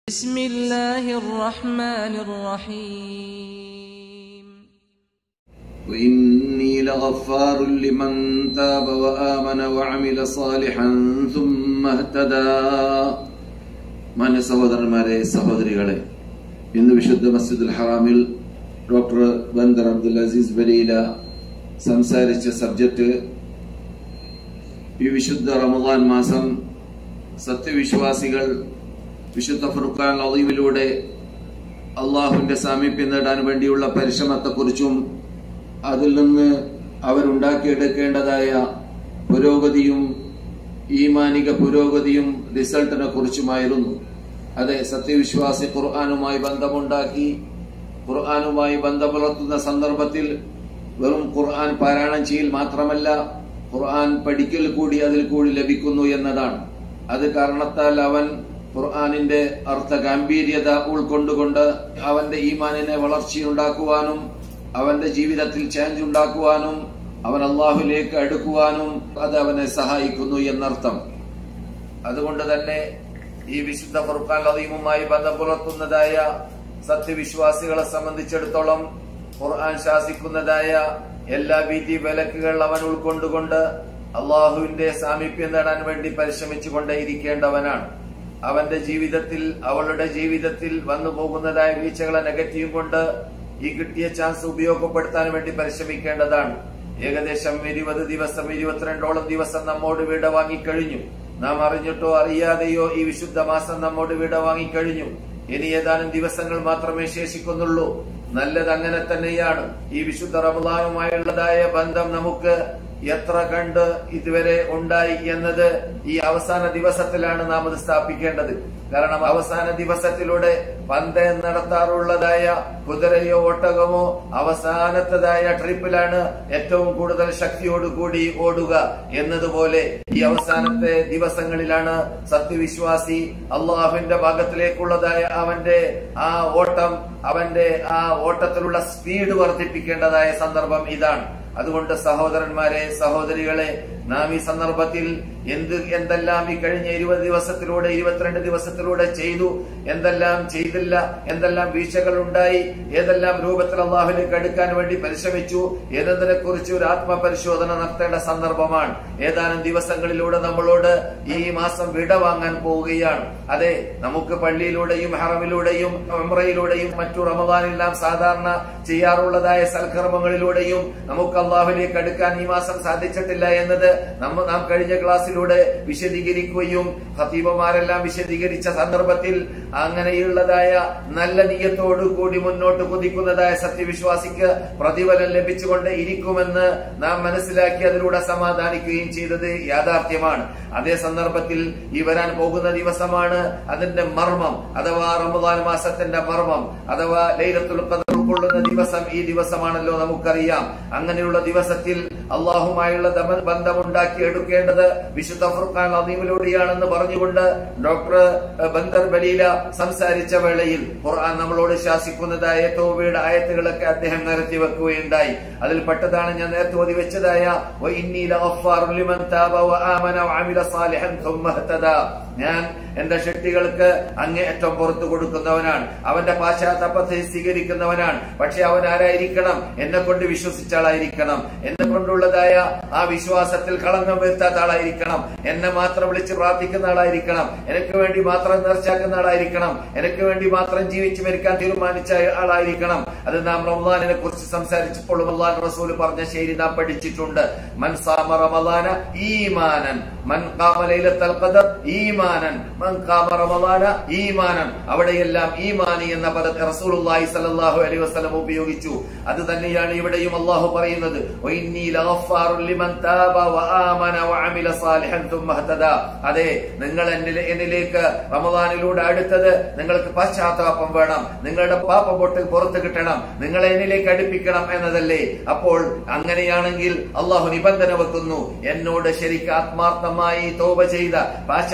بسم الله الرحمن الرحيم وإني لغفار لمن تاب وآمن وعمل صالحا ثم اهتدى മാന്യ സഹോദരന്മാരെ സഹോദരികളെ ഇന്ന് വിശുദ്ധ മസ്ജിദുൽ ഹറാമിൽ doctor Bandar Abdul Aziz Baleela സംസാരിച്ച സബ്ജക്റ്റ് ഈ വിശുദ്ധ റമദാൻ മാസം സത്യവിശ്വാസികൾ വിശുദ്ധ ഫുർഖാൻ അളീമിലൂടെ അള്ളാഹുവിന്റെ സാമീപ്യം നേടാൻ വേണ്ടിയുള്ള പരിശ്രമത്തെക്കുറിച്ചും അതിൽ നിന്ന് അവരുണ്ടാക്കിയെടുക്കേണ്ടതായ പുരോഗതിയും ഈമാനിക പുരോഗതിയും റിസൾട്ടിനെ കുറിച്ചുമായിരുന്നു അതെ സത്യവിശ്വാസി ഖുർആാനുമായി ബന്ധമുണ്ടാക്കി ഖുർആാനുമായി ബന്ധം പുലർത്തുന്ന സന്ദർഭത്തിൽ വെറും ഖുർആൻ പാരായണം ചെയ്യൽ മാത്രമല്ല ഖുർആൻ പഠിക്കൽ കൂടി അതിൽ കൂടി ലഭിക്കുന്നു എന്നതാണ് അത് കാരണത്താൽ അവൻ ഖുർആാനിന്റെ അർത്ഥ ഗാംഭീര്യത ഉൾക്കൊണ്ടുകൊണ്ട് അവന്റെ ഈമാനിനെ വളർച്ചയുണ്ടാക്കുവാനും അവന്റെ ജീവിതത്തിൽ ചേഞ്ച് ഉണ്ടാക്കുവാനും അവൻ അള്ളാഹുലേക്ക് അടുക്കുവാനും അത് അവനെ സഹായിക്കുന്നു എന്നർത്ഥം അതുകൊണ്ട് തന്നെ ഈ വിശുദ്ധ ഫുർഖാൻ അലീമുമായി ബന്ധം പുലർത്തുന്നതായ സത്യവിശ്വാസികളെ സംബന്ധിച്ചിടത്തോളം ഖുർആൻ ശാസിക്കുന്നതായ എല്ലാ ഭീതി വിലക്കുകൾ അവൻ ഉൾക്കൊണ്ടുകൊണ്ട് അള്ളാഹുവിന്റെ സാമീപ്യം നേടാൻ വേണ്ടി പരിശ്രമിച്ചു കൊണ്ടേയിരിക്കേണ്ടവനാണ് അവന്റെ ജീവിതത്തിൽ അവളുടെ ജീവിതത്തിൽ വന്നു പോകുന്നതായ വീഴ്ചകളെ നെഗറ്റീവ് കൊണ്ട് ഈ കിട്ടിയ ചാൻസ് ഉപയോഗപ്പെടുത്താൻ വേണ്ടി പരിശ്രമിക്കേണ്ടതാണ് ഏകദേശം ഇരുപത് ദിവസം ഇരുപത്തിരണ്ടോളം ദിവസം നമ്മോട് വിട വാങ്ങിക്കഴിഞ്ഞു നാം അറിഞ്ഞിട്ടോ അറിയാതെയോ ഈ വിശുദ്ധ മാസം നമ്മോട് വിട വാങ്ങിക്കഴിഞ്ഞു ഇനി ഏതാനും ദിവസങ്ങൾ മാത്രമേ ശേഷിക്കുന്നുള്ളൂ നല്ലത് അങ്ങനെ തന്നെയാണ് ഈ വിശുദ്ധ റമദാനുമായുള്ളതായ ബന്ധം നമുക്ക് എത്ര കണ്ട് ഇതുവരെ ഉണ്ടായി എന്നത് ഈ അവസാന ദിവസത്തിലാണ് നാം അത് സ്ഥാപിക്കേണ്ടത് കാരണം അവസാന ദിവസത്തിലൂടെ പന്ത് നടത്താറുള്ളതായ കുതിരയോ ഒട്ടകമോ അവസാനത്തതായ ട്രിപ്പിലാണ് ഏറ്റവും കൂടുതൽ ശക്തിയോടുകൂടി ഓടുക എന്നതുപോലെ ഈ അവസാനത്തെ ദിവസങ്ങളിലാണ് സത്യവിശ്വാസി അള്ളാഹുവിന്റെ ഭാഗത്തിലേക്കുള്ളതായ അവന്റെ ആ ഓട്ടം അവന്റെ ആ ഓട്ടത്തിലുള്ള സ്പീഡ് വർദ്ധിപ്പിക്കേണ്ടതായ സന്ദർഭം ഇതാണ് അതുകൊണ്ട് സഹോദരന്മാരെ സഹോദരികളെ നാം ഈ സന്ദർഭത്തിൽ എന്ത് എന്തെല്ലാം ഈ കഴിഞ്ഞ ഇരുപത് ദിവസത്തിലൂടെ ഇരുപത്തിരണ്ട് ദിവസത്തിലൂടെ ചെയ്തു എന്തെല്ലാം ചെയ്തില്ല എന്തെല്ലാം വീഴ്ചകൾ ഉണ്ടായി ഏതെല്ലാം രൂപത്തിൽ അള്ളാഹുലേക്ക് അടുക്കാൻ വേണ്ടി പരിശ്രമിച്ചു എന്നതിനെ കുറിച്ച് ഒരു ആത്മപരിശോധന നടത്തേണ്ട സന്ദർഭമാണ് ഏതാനും ദിവസങ്ങളിലൂടെ നമ്മളോട് ഈ മാസം വിട വാങ്ങാൻ പോവുകയാണ് അതെ നമുക്ക് പള്ളിയിലൂടെയും ഹറമിലൂടെയും ഉംറയിലൂടെയും മറ്റു റമദാനിൽ നാം സാധാരണ ചെയ്യാറുള്ളതായ സൽക്കർമ്മങ്ങളിലൂടെയും നമുക്ക് അള്ളാഹുലേക്ക് അടുക്കാൻ ഈ മാസം സാധിച്ചിട്ടില്ല എന്നത് നമ്മ നാം കഴിഞ്ഞ ക്ലാസ്സിലൂടെ വിശദീകരിക്കുകയും ഹത്തീബമാരെല്ലാം വിശദീകരിച്ച സന്ദർഭത്തിൽ അങ്ങനെയുള്ളതായ നല്ല നീയത്തോടു കൂടി മുന്നോട്ട് കുതിക്കുന്നതായ സത്യവിശ്വാസിക്ക് പ്രതിഫലം ലഭിച്ചുകൊണ്ട് ഇരിക്കുമെന്ന് നാം മനസ്സിലാക്കി അതിലൂടെ സമാധാനിക്കുകയും ചെയ്തത് യാഥാർത്ഥ്യമാണ് അതേ സന്ദർഭത്തിൽ ഈ വരാൻ പോകുന്ന ദിവസമാണ് അതിന്റെ മർമ്മം അഥവാ റമദാൻ മാസത്തിന്റെ മർമ്മം അഥവാ ലൈലത്തുൽ ഖദർ ഉൾക്കൊള്ളുന്ന ദിവസം ഈ ദിവസമാണല്ലോ നമുക്കറിയാം അങ്ങനെയുള്ള ദിവസത്തിൽ അള്ളാഹുമായുള്ള ബന്ധമുണ്ടാക്കി എടുക്കേണ്ടത് വിശുദ്ധ ഫുർഖാൻ അദീമിലൂടെയാണെന്ന് പറഞ്ഞുകൊണ്ട് ഡോക്ടർ ബന്ദർ ബലീല സംസാരിച്ച വേളയിൽ ഖുർആൻ നമ്മളോട് ശാസിക്കുന്നതായ തോവയുടെ ആയത്തുകളൊക്കെ അദ്ദേഹം നിരത്തി വെക്കുകയുണ്ടായി അതിൽ പെട്ടതാണ് ഞാൻ നേരത്തെ ഓതി വെച്ചതായ ഞാൻ എന്റെ ശക്തികൾക്ക് അങ്ങേയറ്റം പുറത്തു കൊടുക്കുന്നവനാണ് അവന്റെ പാശ്ചാത്തലത്തെ സ്വീകരിക്കുന്നവനാണ് പക്ഷെ അവൻ ആരായിരിക്കണം എന്നെ കൊണ്ട് വിശ്വസിച്ച ആളായിരിക്കണം എന്നെ കൊണ്ടുള്ളതായ ആ വിശ്വാസത്തിൽ കളങ്കം വരുത്താത്ത ആളായിരിക്കണം എന്നെ മാത്രം വിളിച്ച് പ്രാർത്ഥിക്കുന്ന ആളായിരിക്കണം എനിക്ക് വേണ്ടി മാത്രം നേർച്ചാക്കുന്ന ആളായിരിക്കണം എനിക്ക് വേണ്ടി മാത്രം ജീവിച്ചു മരിക്കാൻ തീരുമാനിച്ച ആളായിരിക്കണം അത് നാം റമദാനിനെ കുറിച്ച് സംസാരിച്ചപ്പോൾ റമദാൻ റസൂൽ പറഞ്ഞ ശൈലി നാം പഠിച്ചിട്ടുണ്ട് മൻ സാമ റമദാന ഈമാനൻ മൻ ഖാമ ലൈലത്തുൽ ഖദർ ഈമാനൻ മൻ ഖാമ റമദാന ഈമാനൻ അവിടെയെല്ലാം ഈമാനി എന്ന പദത്തെ റസൂലുള്ളാഹി സ്വല്ലല്ലാഹു അലൈഹി വസല്ലം ഉപയോഗിച്ചു അത് തന്നെയാണ് ഇവിടെയും അള്ളാഹു പറയുന്നത് വഇന്നീ ലഗഫാറുൻ ലിമൻ താബ വആമന വഅമില സാലിഹൻ തുമ്മ ഹതദ അതെ നിങ്ങൾ എന്നിലെ എന്നിലേക്ക് റമദാനിലൂടെ അടുത്തത് നിങ്ങൾക്ക് പശ്ചാത്താപം വേണം നിങ്ങളുടെ പാപം പൊട്ട് പുറത്തു കിട്ടണം നിങ്ങളെ എന്നിലേക്ക് അടുപ്പിക്കണം എന്നതല്ലേ അപ്പോൾ അങ്ങനെയാണെങ്കിൽ അള്ളാഹു നിബന്ധന വെക്കുന്നു എന്നോട് ശരിക്ക് ആത്മാർത്ഥമായി തോപ ചെയ്ത പാശ്ചാത്തപ്പിച്ച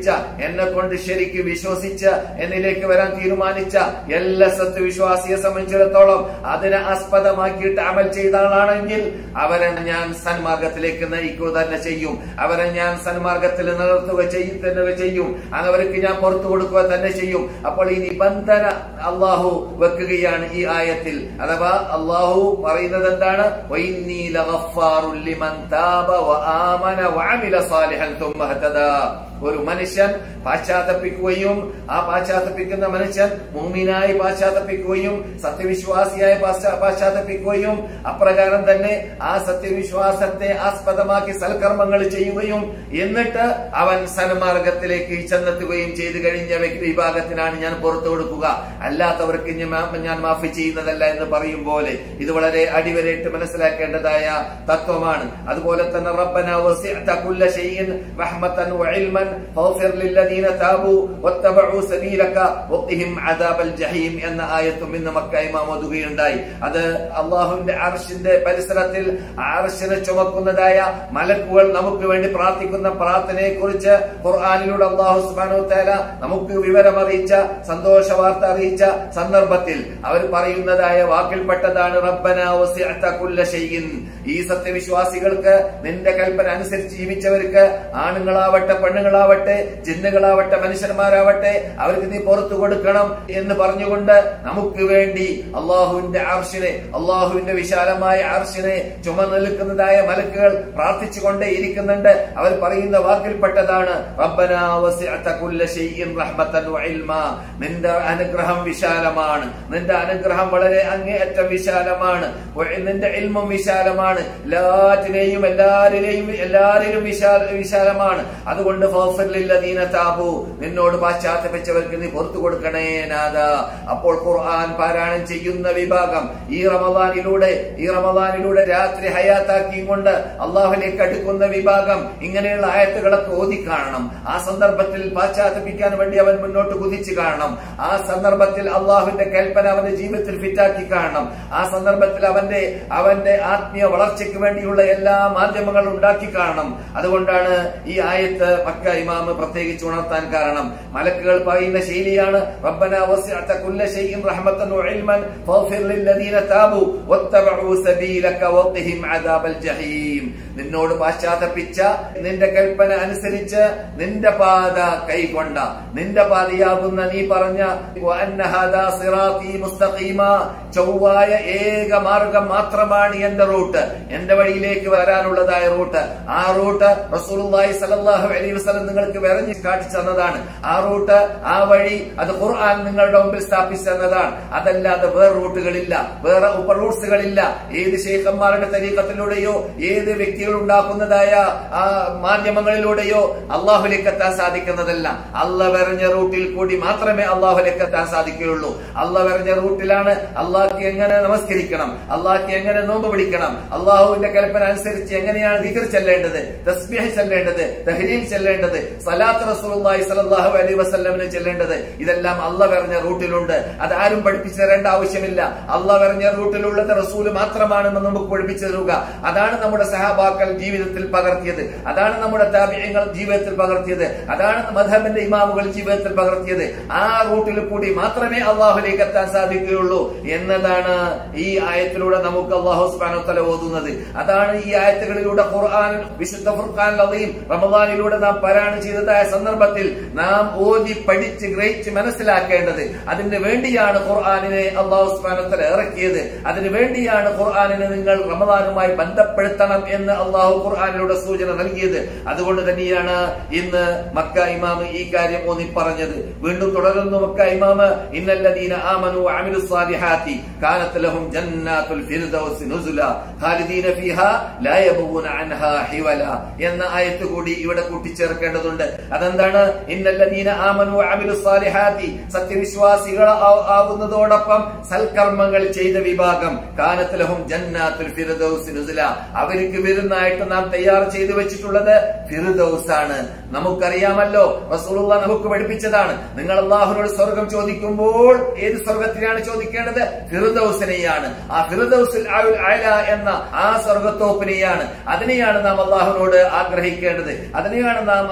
പഠിപ്പിച്ച എന്നെ കൊണ്ട് ശരിക്ക് വിശ്വസിച്ച് എന്നിലേക്ക് വരാൻ തീരുമാനിച്ച എല്ലാ സത്യവിശ്വാസിയെ സംബന്ധിച്ചിടത്തോളം അതിനെ ആസ്പദമാക്കിയിട്ട് അമൽ ചെയ്ത ആളാണെങ്കിൽ അവരെ ഞാൻ സന്മാർഗത്തിലേക്ക് നയിക്കുക തന്നെ ചെയ്യും അവരെ ഞാൻ സന്മാർഗത്തിൽ നിലനിർത്തുക ചെയ്യും തന്നെ ചെയ്യും അവർക്ക് ഞാൻ പുറത്തു കൊടുക്കുക തന്നെ ചെയ്യും അപ്പോൾ ഈ നിബന്ധന അള്ളാഹു വെക്കുകയാണ് ഈ ആയത്തിൽ അഥവാ അള്ളാഹു പറയുന്നത് എന്താണ് വൈന്നീ ലഗഫാറുൽ ലിമൻ താബ വആമന വഅമില സാലിഹൻ തുമ്മ ഹതദാ ഒരു മനുഷ്യൻ പാശ്ചാത്തപ്പിക്കുകയും ആ പാശ്ചാത്തപ്പിക്കുന്ന മനുഷ്യൻ മൂമിനായി പാശ്ചാത്തപ്പിക്കുകയും സത്യവിശ്വാസിയായി പാശ്ചാ- പാശ്ചാത്തപ്പിക്കുകയും അപ്രകാരം തന്നെ ആ സത്യവിശ്വാസത്തെ ആസ്പദമാക്കി സൽക്കർമ്മങ്ങൾ ചെയ്യുകയും എന്നിട്ട് അവൻ സന്മാർഗത്തിലേക്ക് ചെന്നെത്തുകയും ചെയ്തു കഴിഞ്ഞ വ്യക്തി വിഭാഗത്തിനാണ് ഞാൻ പുറത്തു കൊടുക്കുക അല്ലാത്തവർക്ക് ഇനി മാ- ഞാൻ മാഫി ചെയ്യുന്നതല്ല എന്ന് പറയും പോലെ ഇത് വളരെ അടിവരയിട്ട് മനസ്സിലാക്കേണ്ടതായ തത്വമാണ് അതുപോലെ തന്നെ റബ്ബന വസിഅത കുല്ല ഷൈഇൻ റഹ്മതൻ വഇൽമൻ ഫഗ്ഫിർ ലില്ലദീന താബു വത്തബഉ സബീലക വഖിഹിം അദാബൽ ജഹീം എന്ന ആയത്തും ഇന്ന് മക്ക ഇമാം ഓതുകയുണ്ടായി അത് അള്ളാഹുവിന്റെ അർഷിന്റെ പരിസരത്തിൽ അർഷിനെ ചുമക്കുന്നതായ മലക്കുകൾ നമുക്ക് വേണ്ടി പ്രാർത്ഥിക്കുന്ന പ്രാർത്ഥനയെ കുറിച്ച് ഖുർആാനിലൂടെ അള്ളാഹു സുബ്ഹാനഹു തആല നമുക്ക് വിവരം അറിയിച്ച സന്തോഷ വാർത്ത അറിയിച്ച സന്ദർഭത്തിൽ അവർ പറയുന്നതായ വാക്കിൽപ്പെട്ടതാണ് റബ്ബന വസിഅത കുല്ല ഷൈഇൻ ഈ സത്യവിശ്വാസികൾക്ക് നിന്റെ കൽപ്പന അനുസരിച്ച് ജീവിച്ചവർക്ക് ആണുങ്ങളാവട്ടെ പെണ്ണുങ്ങളാവട്ടെ ജിന്നുകളാവട്ടെ മനുഷ്യന്മാരാവട്ടെ അവർക്ക് നീ പുറത്തു കൊടുക്കണം എന്ന് പറഞ്ഞുകൊണ്ട് നമുക്ക് വേണ്ടി അള്ളാഹുവിന്റെ ആർഷിനെ അള്ളാഹുവിന്റെ വിശാലമായ ആർഷിനെ ചുമന്നു നിൽക്കുന്നതായ മലക്കുകൾ പ്രാർത്ഥിച്ചുകൊണ്ടേ ഇരിക്കുന്നുണ്ട് അവർ പറയുന്ന വാക്കിൽപ്പെട്ടതാണ് റബ്ബന വസിഅത കുല്ല ഷൈഇൻ റഹ്മതൻ വഇൽമാ നിന്റെ അനുഗ്രഹം വിശാലമാണ് നിന്റെ അനുഗ്രഹം വളരെ അങ്ങേയറ്റം വിശാലമാണ് വ- നിന്റെ ഇൽമും വിശാലമാണ് എല്ലാറ്റിനെയും എല്ലാരിലെയും എല്ലാരിലും വിശാല വിശാലമാണ് അതുകൊണ്ട് ഫഗ്ഫിർ ലില്ലദീന താബു നിന്നോട് പാശ്ചാത്തപിച്ചവർക്ക് നീ പുറത്തു കൊടുക്കണേ നാഥ അപ്പോൾ ഖുർആൻ പാരായണം ചെയ്യുന്ന വിഭാഗം ഈ റമദാനിലൂടെ ഈ റമദാനിലൂടെ രാത്രി ഹയാത്താക്കിയും കൊണ്ട് അള്ളാഹുലേക്ക് അടുക്കുന്ന വിഭാഗം ഇങ്ങനെയുള്ള ആയത്തുകളൊക്കെ ഓതി കാണണം ആ സന്ദർഭത്തിൽ പാശ്ചാത്തപിക്കാൻ വേണ്ടി അവൻ മുന്നോട്ട് കുതിച്ചു കാണണം ആ സന്ദർഭത്തിൽ അള്ളാഹുവിന്റെ കൽപ്പന അവന്റെ ജീവിതത്തിൽ ഫിറ്റാക്കി കാണണം ആ സന്ദർഭത്തിൽ അവന്റെ അവന്റെ ആത്മീയ വളർച്ചയ്ക്ക് വേണ്ടിയുള്ള എല്ലാ മാധ്യമങ്ങളും ഉണ്ടാക്കി കാണണം അതുകൊണ്ടാണ് ഈ ആയത്ത് മക്ക ഇമാമ് പ്രത്യേകിച്ച് ഉണർത്താൻ കാരണം മലക്കുകൾ പറയുന്ന ശൈലിയാണ് റബ്ബന വസിഅത കുല്ല ഷൈഇൻ റഹ്മതൻ വഇൽമൻ ഫഗ്ഫിർ ലില്ലദീന താബു വത്തബഉ സബീലക വഖിഹിം അദാബൽ ജഹീം നിന്നോട് പാശ്ചാത്തപ്പിച്ച നിന്റെ കൽപ്പന അനുസരിച്ച് നിന്റെ പാത കൈക്കൊണ്ട നിന്റെ പാതയാകുന്ന നീ പറഞ്ഞ വഅന്ന ഹാദാ സിറാത്തി മുസ്തഖീമ ചൊവ്വായ ഏക മാർഗം മാത്രമാണ് എന്റെ റൂട്ട് എന്റെ വഴിയിലേക്ക് വരാനുള്ളതായ റൂട്ട് ആ റൂട്ട് റസൂലുള്ളാഹി സ്വല്ലല്ലാഹു അലൈഹി വസല്ലം നിങ്ങൾക്ക് വിറഞ്ഞ് കാട്ടിച്ചു തന്നതാണ് ആ റൂട്ട് ആ വഴി അത് ഖുർആൻ നിങ്ങളുടെ മുമ്പിൽ സ്ഥാപിച്ചു തന്നതാണ് അതല്ലാതെ വേറെ റൂട്ടുകളില്ല വേറെ ഉപ റൂട്ട്സുകളില്ല ഏത് ശേഖന്മാരുടെ തരീക്കത്തിലൂടെയോ ഏത് വ്യക്തികൾ ഉണ്ടാക്കുന്നതായ ആ മാധ്യമങ്ങളിലൂടെയോ അള്ളാഹുലേക്ക് എത്താൻ സാധിക്കുന്നതല്ല അല്ല വരഞ്ഞ റൂട്ടിൽ കൂടി മാത്രമേ അള്ളാഹുലേക്ക് എത്താൻ സാധിക്കുകയുള്ളൂ അല്ല വരഞ്ഞ റൂട്ടിലാണ് അള്ളാഹ്ക്ക് എങ്ങനെ നമസ്കരിക്കണം അള്ളാഹ്ക്ക് എങ്ങനെ നോമ്പ് പിടിക്കണം അള്ളാഹുവിന്റെ കൽപ്പന അനുസരിച്ച് എങ്ങനെയാണ് ദിക്ർ ചെല്ലേണ്ടത് തസ്ബീഹ് ചെല്ലേണ്ടത് തഹ്ലീൽ ചെല്ലേണ്ടത് സലാത്ത് റസൂലുള്ളാഹി സ്വല്ലല്ലാഹു അലൈഹി വസല്ലമിന് ചെല്ലേണ്ടത് ഇതെല്ലാം അല്ല വരഞ്ഞ റൂട്ടിലുണ്ട് അത് ആരും പഠിപ്പിച്ചു തരേണ്ട ആവശ്യമില്ല അല്ല വരഞ്ഞ റൂട്ടിലുള്ളത് റസൂല് മാത്രമാണെന്ന് നമുക്ക് പഠിപ്പിച്ചു തരുക അതാണ് നമ്മുടെ സഹാബാക്കൾ ജീവിതത്തിൽ പകർത്തിയത് അതാണ് നമ്മുടെ താപിയങ്ങൾ ജീവിതത്തിൽ പകർത്തിയത് അതാണ് മധബിന്റെ ഇമാമുകൾ ജീവിതത്തിൽ പകർത്തിയത് ആ റൂട്ടിൽ കൂടി മാത്രമേ അള്ളാഹുലേക്ക് എത്താൻ സാധിക്കുകയുള്ളൂ എന്നതാണ് ഈ ആയത്തിലൂടെ നമുക്ക് അള്ളാഹു സുബ്ഹാനഹു തല ഓതുന്നത് അതാണ് ഈ ആയത്തുകളിലൂടെ ഖുർആൻ വിശുദ്ധ ഫുർഖാൻ അലീം റമദാനിലൂടെ നാം പാരായണം ചെയ്തതായ സന്ദർഭത്തിൽ നാം ഓതി പഠിച്ച് ഗ്രഹിച്ച് മനസ്സിലാക്കേണ്ടത് അതിന് വേണ്ടിയാണ് ഖുർആാനിനെ അള്ളാഹു സുബ്ഹാനഹു തല ഇറക്കിയത് അതിനു വേണ്ടിയാണ് ഖുർആാനിനെ നിങ്ങൾ റമദാനുമായി ബന്ധപ്പെടുത്തണം എന്ന് അള്ളാഹു ഖുർആാനിലൂടെ സൂചന നൽകിയത് അതുകൊണ്ട് തന്നെയാണ് ഇന്ന് മക്ക ഇമാമ് ഈ കാര്യം ഊന്നി പറഞ്ഞത് വീണ്ടും തുടരുന്നു മക്ക ഇമാമ് ഇന്നല്ലദീന ആമനു വഅമിലു സ്വാലിഹാത്തി കാനത്ത് ലഹും ജന്നാത്തുൽ ഫിർദൗസ് നുസുല ഖാലിദീന ഫീഹാ ലാ യബൂന അൻഹാ ഹിവല എന്ന ആയത്ത് കൂടി ഇവിടെ കൂട്ടിച്ചേർക്കേണ്ടതുണ്ട് അതെന്താണ് ഇന്നല്ലദീന ആമനു വഅമിലു സ്വാലിഹാത്തി സത്യവിശ്വാസികൾ ആ- ആവുന്നതോടൊപ്പം സൽക്കർമ്മങ്ങൾ ചെയ്ത വിഭാഗം കാനത്ത് ലഹും ജന്നാത്തുൽ ഫിർദൗസ് നുസുല അവർക്ക് വിരുന്നായിട്ട് നാം തയ്യാർ ചെയ്തു വെച്ചിട്ടുള്ളത് ഫിർദൗസ് ആണ് നമുക്കറിയാമല്ലോ റസൂലുള്ള നമുക്ക് പഠിപ്പിച്ചതാണ് നിങ്ങൾ അള്ളാഹുനോട് സ്വർഗം ചോദിക്കുമ്പോൾ ഏത് സ്വർഗത്തിനാണ് ചോദിക്കേണ്ടത് ഫിറുദൌസിനെയാണ് ആ ഫിറുദൌസിൽ ആയുൽ അയല എന്ന ആ സ്വർഗത്തോപ്പിനെയാണ് അതിനെയാണ് നാം അള്ളാഹുനോട് ആഗ്രഹിക്കേണ്ടത് അതിനെയാണ് നാം ആ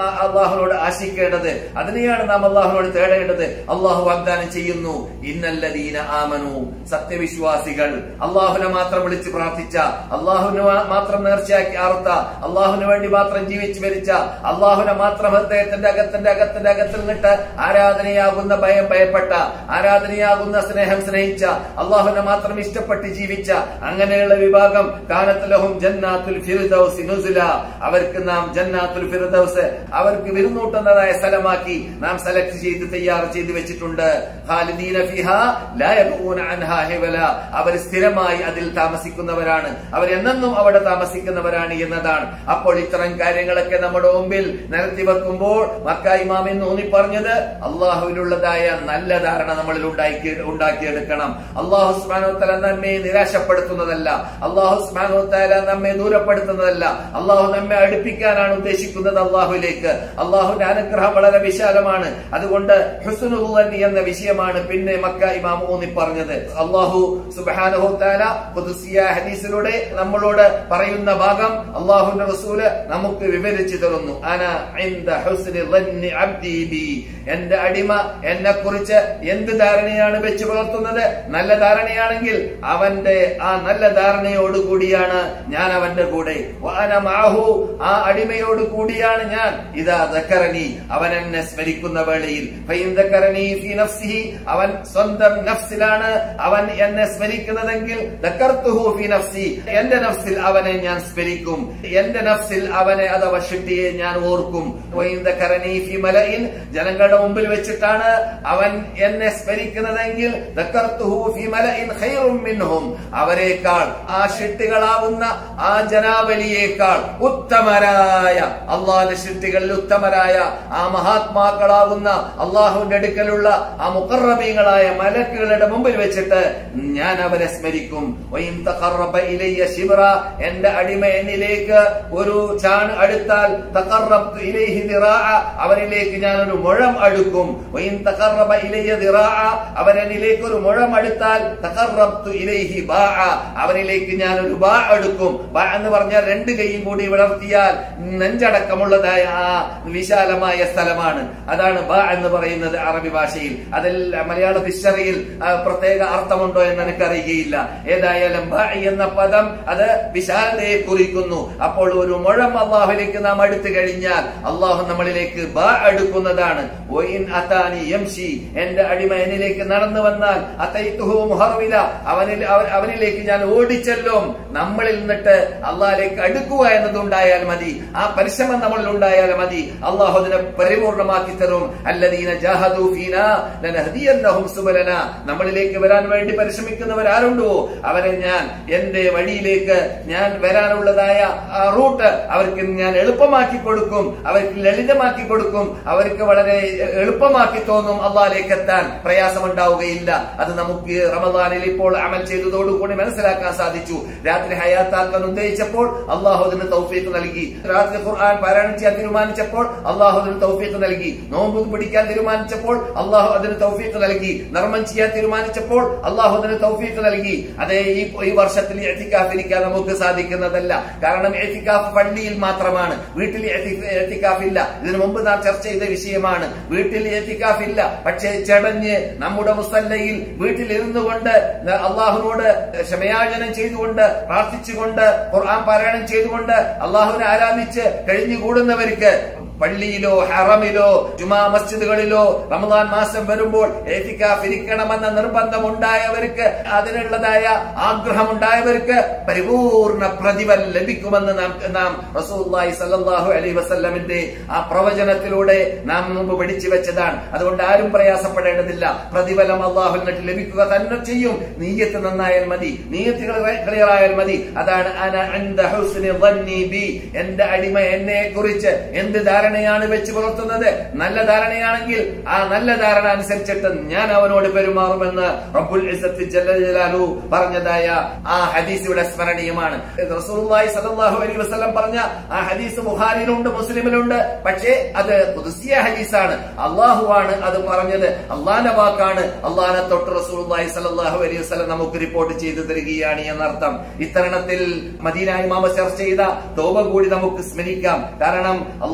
അള്ളാഹുനോട് ആശിക്കേണ്ടത് അതിനെയാണ് നാം അള്ളാഹുനോട് തേടേണ്ടത് അള്ളാഹു വാഗ്ദാനം ചെയ്യുന്നു ഇന്നല്ലദീന ആമനു സത്യവിശ്വാസികൾ അള്ളാഹുനെ മാത്രം വിളിച്ച് പ്രാർത്ഥിച്ച അള്ളാഹുവിന് മാത്രം നേർച്ചയാക്കി ആർത്ത അള്ളാഹുവിന് വേണ്ടി മാത്രം ജീവിച്ചു മരിച്ച അള്ളാഹുനെ മാത്രം ഹൃദയത്തിന്റെ അകത്തിന്റെ അകത്തിന്റെ അകത്തിൽ നിന്നിട്ട് ആരാധനയാകുന്ന ഭയം ഭയപ്പെട്ട ആരാധനയാകുന്ന സ്നേഹം സ്നേഹിച്ച അള്ളാഹുനെ മാത്രം ഇഷ്ടപ്പെട്ട് ജീവിച്ച അങ്ങനെയുള്ള വിഭാഗം കാനത്തലഹും ജന്നാത്തുൽ ഫിർദൗസ് നുസുല അവർക്ക് നാം ജന്നാത്തുൽ ഫിർദൗസ് അവർക്ക് വിരുന്നൂട്ടുന്നതായ സ്ഥലമാക്കി നാം സെലക്ട് ചെയ്ത് തയ്യാർ ചെയ്ത് വെച്ചിട്ടുണ്ട് ഖാലിദീന ഫിഹാ ലാ യബ്ഊന അൻഹാ ഹിവല അവർ സ്ഥിരമായി അതിൽ താമസിക്കുന്നവരാണ് അവർ എന്നെന്നും അവിടെ താമസിക്കുന്നവരാണ് എന്നതാണ് അപ്പോൾ ഇത്തരം കാര്യങ്ങളൊക്കെ നമ്മുടെ മുമ്പിൽ നിരത്തി വെക്കുമ്പോൾ മക്ക ഇമാം എന്ന് ഊന്നി പറഞ്ഞത് അള്ളാഹുവിനുള്ളതായ നല്ല ധാരണ നമ്മളിൽ ഉണ്ടാക്കി ഉണ്ടാക്കിയെടുക്കണം അള്ളാഹു സ്മാനോത്തല നമ്മെ നിരാശപ്പെടുത്തുന്നതല്ല അള്ളാഹു സ്മാനോത്തല നമ്മെ ദൂരപ്പെടുത്തുന്നതല്ല അള്ളാഹു നമ്മെ അടുപ്പിക്കാനാണ് ഉദ്ദേശിക്കുന്നത് അള്ളാഹുവിലേക്ക് അള്ളാഹുവിന്റെ അനുഗ്രഹം വളരെ വിശാലമാണ് അതുകൊണ്ട് ഹുസ്നുൽ എന്ന വിഷയമാണ് പിന്നെ മക്ക ഇമാം ഊന്നി പറഞ്ഞത് അള്ളാഹു സുബാനഹു താല ഖുദ്സിയ ഹദീസിലൂടെ നമ്മളോട് പറയുന്ന ഭാഗം അള്ളാഹുന്റെ റസൂല് നമുക്ക് വിവരിച്ചു തരുന്നു അന ഇൻദ ഹുസ്നി ളന്നി അബ്ദി ബി എന്റെ അടിമ എന്നെ കുറിച്ച് എന്ത് ധാരണയാണ് വെച്ച് പുലർത്തുന്നത് നല്ല ധാരണയാണെങ്കിൽ അവന്റെ ആ നല്ല ധാരണയോട് കൂടിയാണ് ഞാൻ അവന്റെ കൂടെ വഅന മഅഹു ആ അടിമയോട് കൂടിയാണ് ഞാൻ ഇതാ ദക്കറനി അവൻ എന്നെ സ്മരിക്കുന്ന വേളയിൽ ഫൈൻ ദക്കറനി ഫീ നഫ്സിഹി അവൻ സ്വന്തം നഫ്സിലാണ് അവൻ എന്നെ സ്മരിക്കുന്നതെങ്കിൽ ദക്കർത്തുഹു ഫീ നഫ്സി എന്റെ നഫ്സിൽ അവനെ ഞാൻ സ്മരിക്കും എന്റെ നഫ്സിൽ അവനെ അഥവാ ഷിട്ടിയെ ഞാൻ ഓർക്കും വൈൻ ദക്കറനി ഫീ മലഇൻ ജനങ്ങളുടെ മുമ്പിൽ വെച്ചിട്ടാണ് അവൻ എന്നെ സ്മരിക്കുന്നതെങ്കിൽ ദക്കർത്തുഹു ഫീ മലഇൻ ഖൈറും മിൻഹും അവരെക്കാൾ ആ ഷിട്ടികളാവുന്ന ആ ജനാവലിയേക്കാൾ ഉത്തമരായ അള്ളാഹിന്റെ ഷിട്ടികളിൽ ഉത്തമരായ ആ മഹാത്മാക്കളാവുന്ന അള്ളാഹുവിന്റെ അടുക്കലുള്ള ആ മുക്കറബീങ്ങളായ മലക്കുകളുടെ മുമ്പിൽ വെച്ചിട്ട് ഞാൻ അവരെ സ്മരിക്കും വൈൻ തഖറബ ഇലയ്യ ശിബ്ര എന്റെ അടിമ എന്നിലേക്ക് ഒരു ചാൺ അടുത്താൽ തഖറബ്തു ഇലൈഹി ദിറാഅ അവരിലേക്ക് ഞാൻ ഒരു മുഴം അടുക്കും വൈൻ തഖറബ ഇലയ്യ ദിറാഅ അവൻ എന്നിലേക്ക് ഒരു മുഴം അടുത്താൽ തഖറബ്തു ഇലൈഹി ബാഅ അവനിലേക്ക് ഞാൻ ഒരു ബാ അടുക്കും ബാ എന്ന് പറഞ്ഞാൽ രണ്ട് കൈയും കൂടി വിളർത്തിയാൽ നെഞ്ചടക്കമുള്ളതായ ആ വിശാലമായ സ്ഥലമാണ് അതാണ് ബാ എന്ന് പറയുന്നത് അറബി ഭാഷയിൽ അതിൽ മലയാള ഡിക്ഷണറിയിൽ പ്രത്യേക അർത്ഥമുണ്ടോ എന്ന് എനിക്കറിയുകയില്ല ഏതായാലും ബാ എന്ന പദം അത് വിശാലതയെ കുറിക്കുന്നു അപ്പോൾ ഒരു മുഴം അള്ളാഹുലേക്ക് നാം അടുത്തു കഴിഞ്ഞാൽ അള്ളാഹു നമ്മളിലേക്ക് ബാ അടുക്കുന്നതാണ് ഒയിൻ അതാനി യംഷി എന്റെ അടിമ എന്നിലേക്ക് നടന്നു വന്നാൽ അതൈത്തുഹു മുഹർവില അവനിൽ അവ- അവനിലേക്ക് ഞാൻ ഓടിച്ചെല്ലും നമ്മളിൽ നിന്നിട്ട് അള്ളാഹിലേക്ക് അടുക്കുക എന്നതുണ്ടായാൽ മതി ആ പരിശ്രമം നമ്മളിൽ ഉണ്ടായാൽ മതി അള്ളാഹു അതിനെ പരിപൂർണമാക്കി തരും അല്ലദീന ജാഹദു ഫീനാ ലനഹദിയന്നഹും സുബലന നമ്മളിലേക്ക് വരാൻ വേണ്ടി പരിശ്രമിക്കുന്നവർ ആരുണ്ടോ അവരെ ഞാൻ എന്റെ വഴിയിലേക്ക് ഞാൻ വരാനുള്ളതായ ആ റൂട്ട് അവർക്ക് ഞാൻ എളുപ്പമാക്കി കൊടുക്കും അവർക്ക് ലളിതമാക്കി കൊടുക്കും അവർക്ക് വളരെ എളുപ്പമാക്കി തോന്നും അള്ളാഹിലേക്ക് എത്താൻ പ്രയാസമുണ്ടാവുകയില്ല അത് നമുക്ക് റമദാനിൽ ഇപ്പോൾ അമൽ ചെയ്തതോടുകൂടി മനസ്സിലാക്കാൻ സാധിച്ചു രാത്രി ഹയാത്താക്കാൻ ഉദ്ദേശിച്ചപ്പോൾ അള്ളാഹു അതിന് തൗഫീഖ് നൽകി രാത്രി ഖുർആൻ പാരായണം ചെയ്യാൻ തീരുമാനിച്ചപ്പോൾ അള്ളാഹു അതിന് തൗഫീഖ് നൽകി നോമ്പ് പിടിക്കാൻ തീരുമാനിച്ചപ്പോൾ അള്ളാഹു അതിന് തൗഫീഖ് നൽകി നർമ്മം ചെയ്യാൻ തീരുമാനിച്ചപ്പോൾ അള്ളാഹു അതിന് തൗഫീഖ് നൽകി അതേ ഈ ഈ വർഷത്തിൽ എത്തിക്കാഫ് ഇരിക്കാൻ നമുക്ക് സാധിക്കുന്നതല്ല കാരണം എത്തിക്കാഫ് പള്ളിയിൽ മാത്രമാണ് വീട്ടിൽ എത്തിക്കാഫ് ഇല്ല ഇതിനു മുമ്പ് നാം ചർച്ച ചെയ്ത വിഷയമാണ് വീട്ടിൽ എത്തിക്കാഫ് ഇല്ല പക്ഷേ ചടഞ്ഞ് നമ്മുടെ മുസല്ലയിൽ വീട്ടിൽ ഇരുന്നു കൊണ്ട് അള്ളാഹുനോട് ക്ഷമയാചനം ചെയ്തുകൊണ്ട് പ്രാർത്ഥിച്ചുകൊണ്ട് ഖുർആൻ പാരായണം ചെയ്തുകൊണ്ട് അള്ളാഹുവിനെ ആരാധിച്ച് കഴിഞ്ഞുകൂടുന്നവർക്ക് പള്ളിയിലോ ഹറമിലോ ജുമാ മസ്ജിദുകളിലോ റമദാൻ മാസം വരുമ്പോൾ ഏത്തിക്കാഫ് ഇരിക്കണമെന്ന നിർബന്ധമുണ്ടായവർക്ക് അതിനുള്ളതായ ആഗ്രഹമുണ്ടായവർക്ക് പരിപൂർണ പ്രതിഫലം ലഭിക്കുമെന്ന് നാം നാം റസൂല്ലായി സല്ലല്ലാഹു അലൈഹി വസല്ലമിന്റെ ആ പ്രവചനത്തിലൂടെ നാം മുമ്പ് പഠിച്ചു വെച്ചതാണ് അതുകൊണ്ട് ആരും പ്രയാസപ്പെടേണ്ടതില്ല പ്രതിഫലം അള്ളാഹു എന്നിട്ട് ലഭിക്കുക തന്നെ ചെയ്യും നീയത്ത് നന്നായാൽ മതി നീയത്തുകൾ ക്ലിയർ ആയാൽ മതി അതാണ് അന അൻദ ഹുസ്നി ظني ബി എന്റെ അടിമ എന്നെ കുറിച്ച് എന്ത് ധാരണയാണ് വെച്ച് പുലർത്തുന്നത് നല്ല ധാരണയാണെങ്കിൽ ആ നല്ല ധാരണ അനുസരിച്ചിട്ട് ഞാൻ അവനോട് പെരുമാറുമെന്ന് റബ്ബുൽ ഇസ്സത്ത് ജല്ല ജലാലു പറഞ്ഞതായ ആ ഹദീസ് ഇവിടെ സ്മരണീയമാണ് റസൂലുള്ളാഹി സ്വല്ലല്ലാഹു അലൈഹി വസല്ലം പറഞ്ഞ ആ ഹദീസ് ബുഖാരിയിലുണ്ട് മുസ്ലിമിലുണ്ട് പക്ഷേ അത് പുതുസിയ ഹദീസാണ് അള്ളാഹുവാണ് അത് പറഞ്ഞത് അള്ളാന്റെ വാക്കാണ് അള്ളാഹിനെ തൊട്ട് റസൂലുള്ളാഹി സ്വല്ലല്ലാഹു അലൈഹി വസല്ലം നമുക്ക് റിപ്പോർട്ട് ചെയ്തു തരികയാണ് എന്നർത്ഥം ഇത്തരണത്തിൽ മദീന ഇമാമ ചർച്ച ചെയ്ത തോപ കൂടി നമുക്ക് സ്മരിക്കാം കാരണം അള്ളാഹു സുബ്ഹാനഹു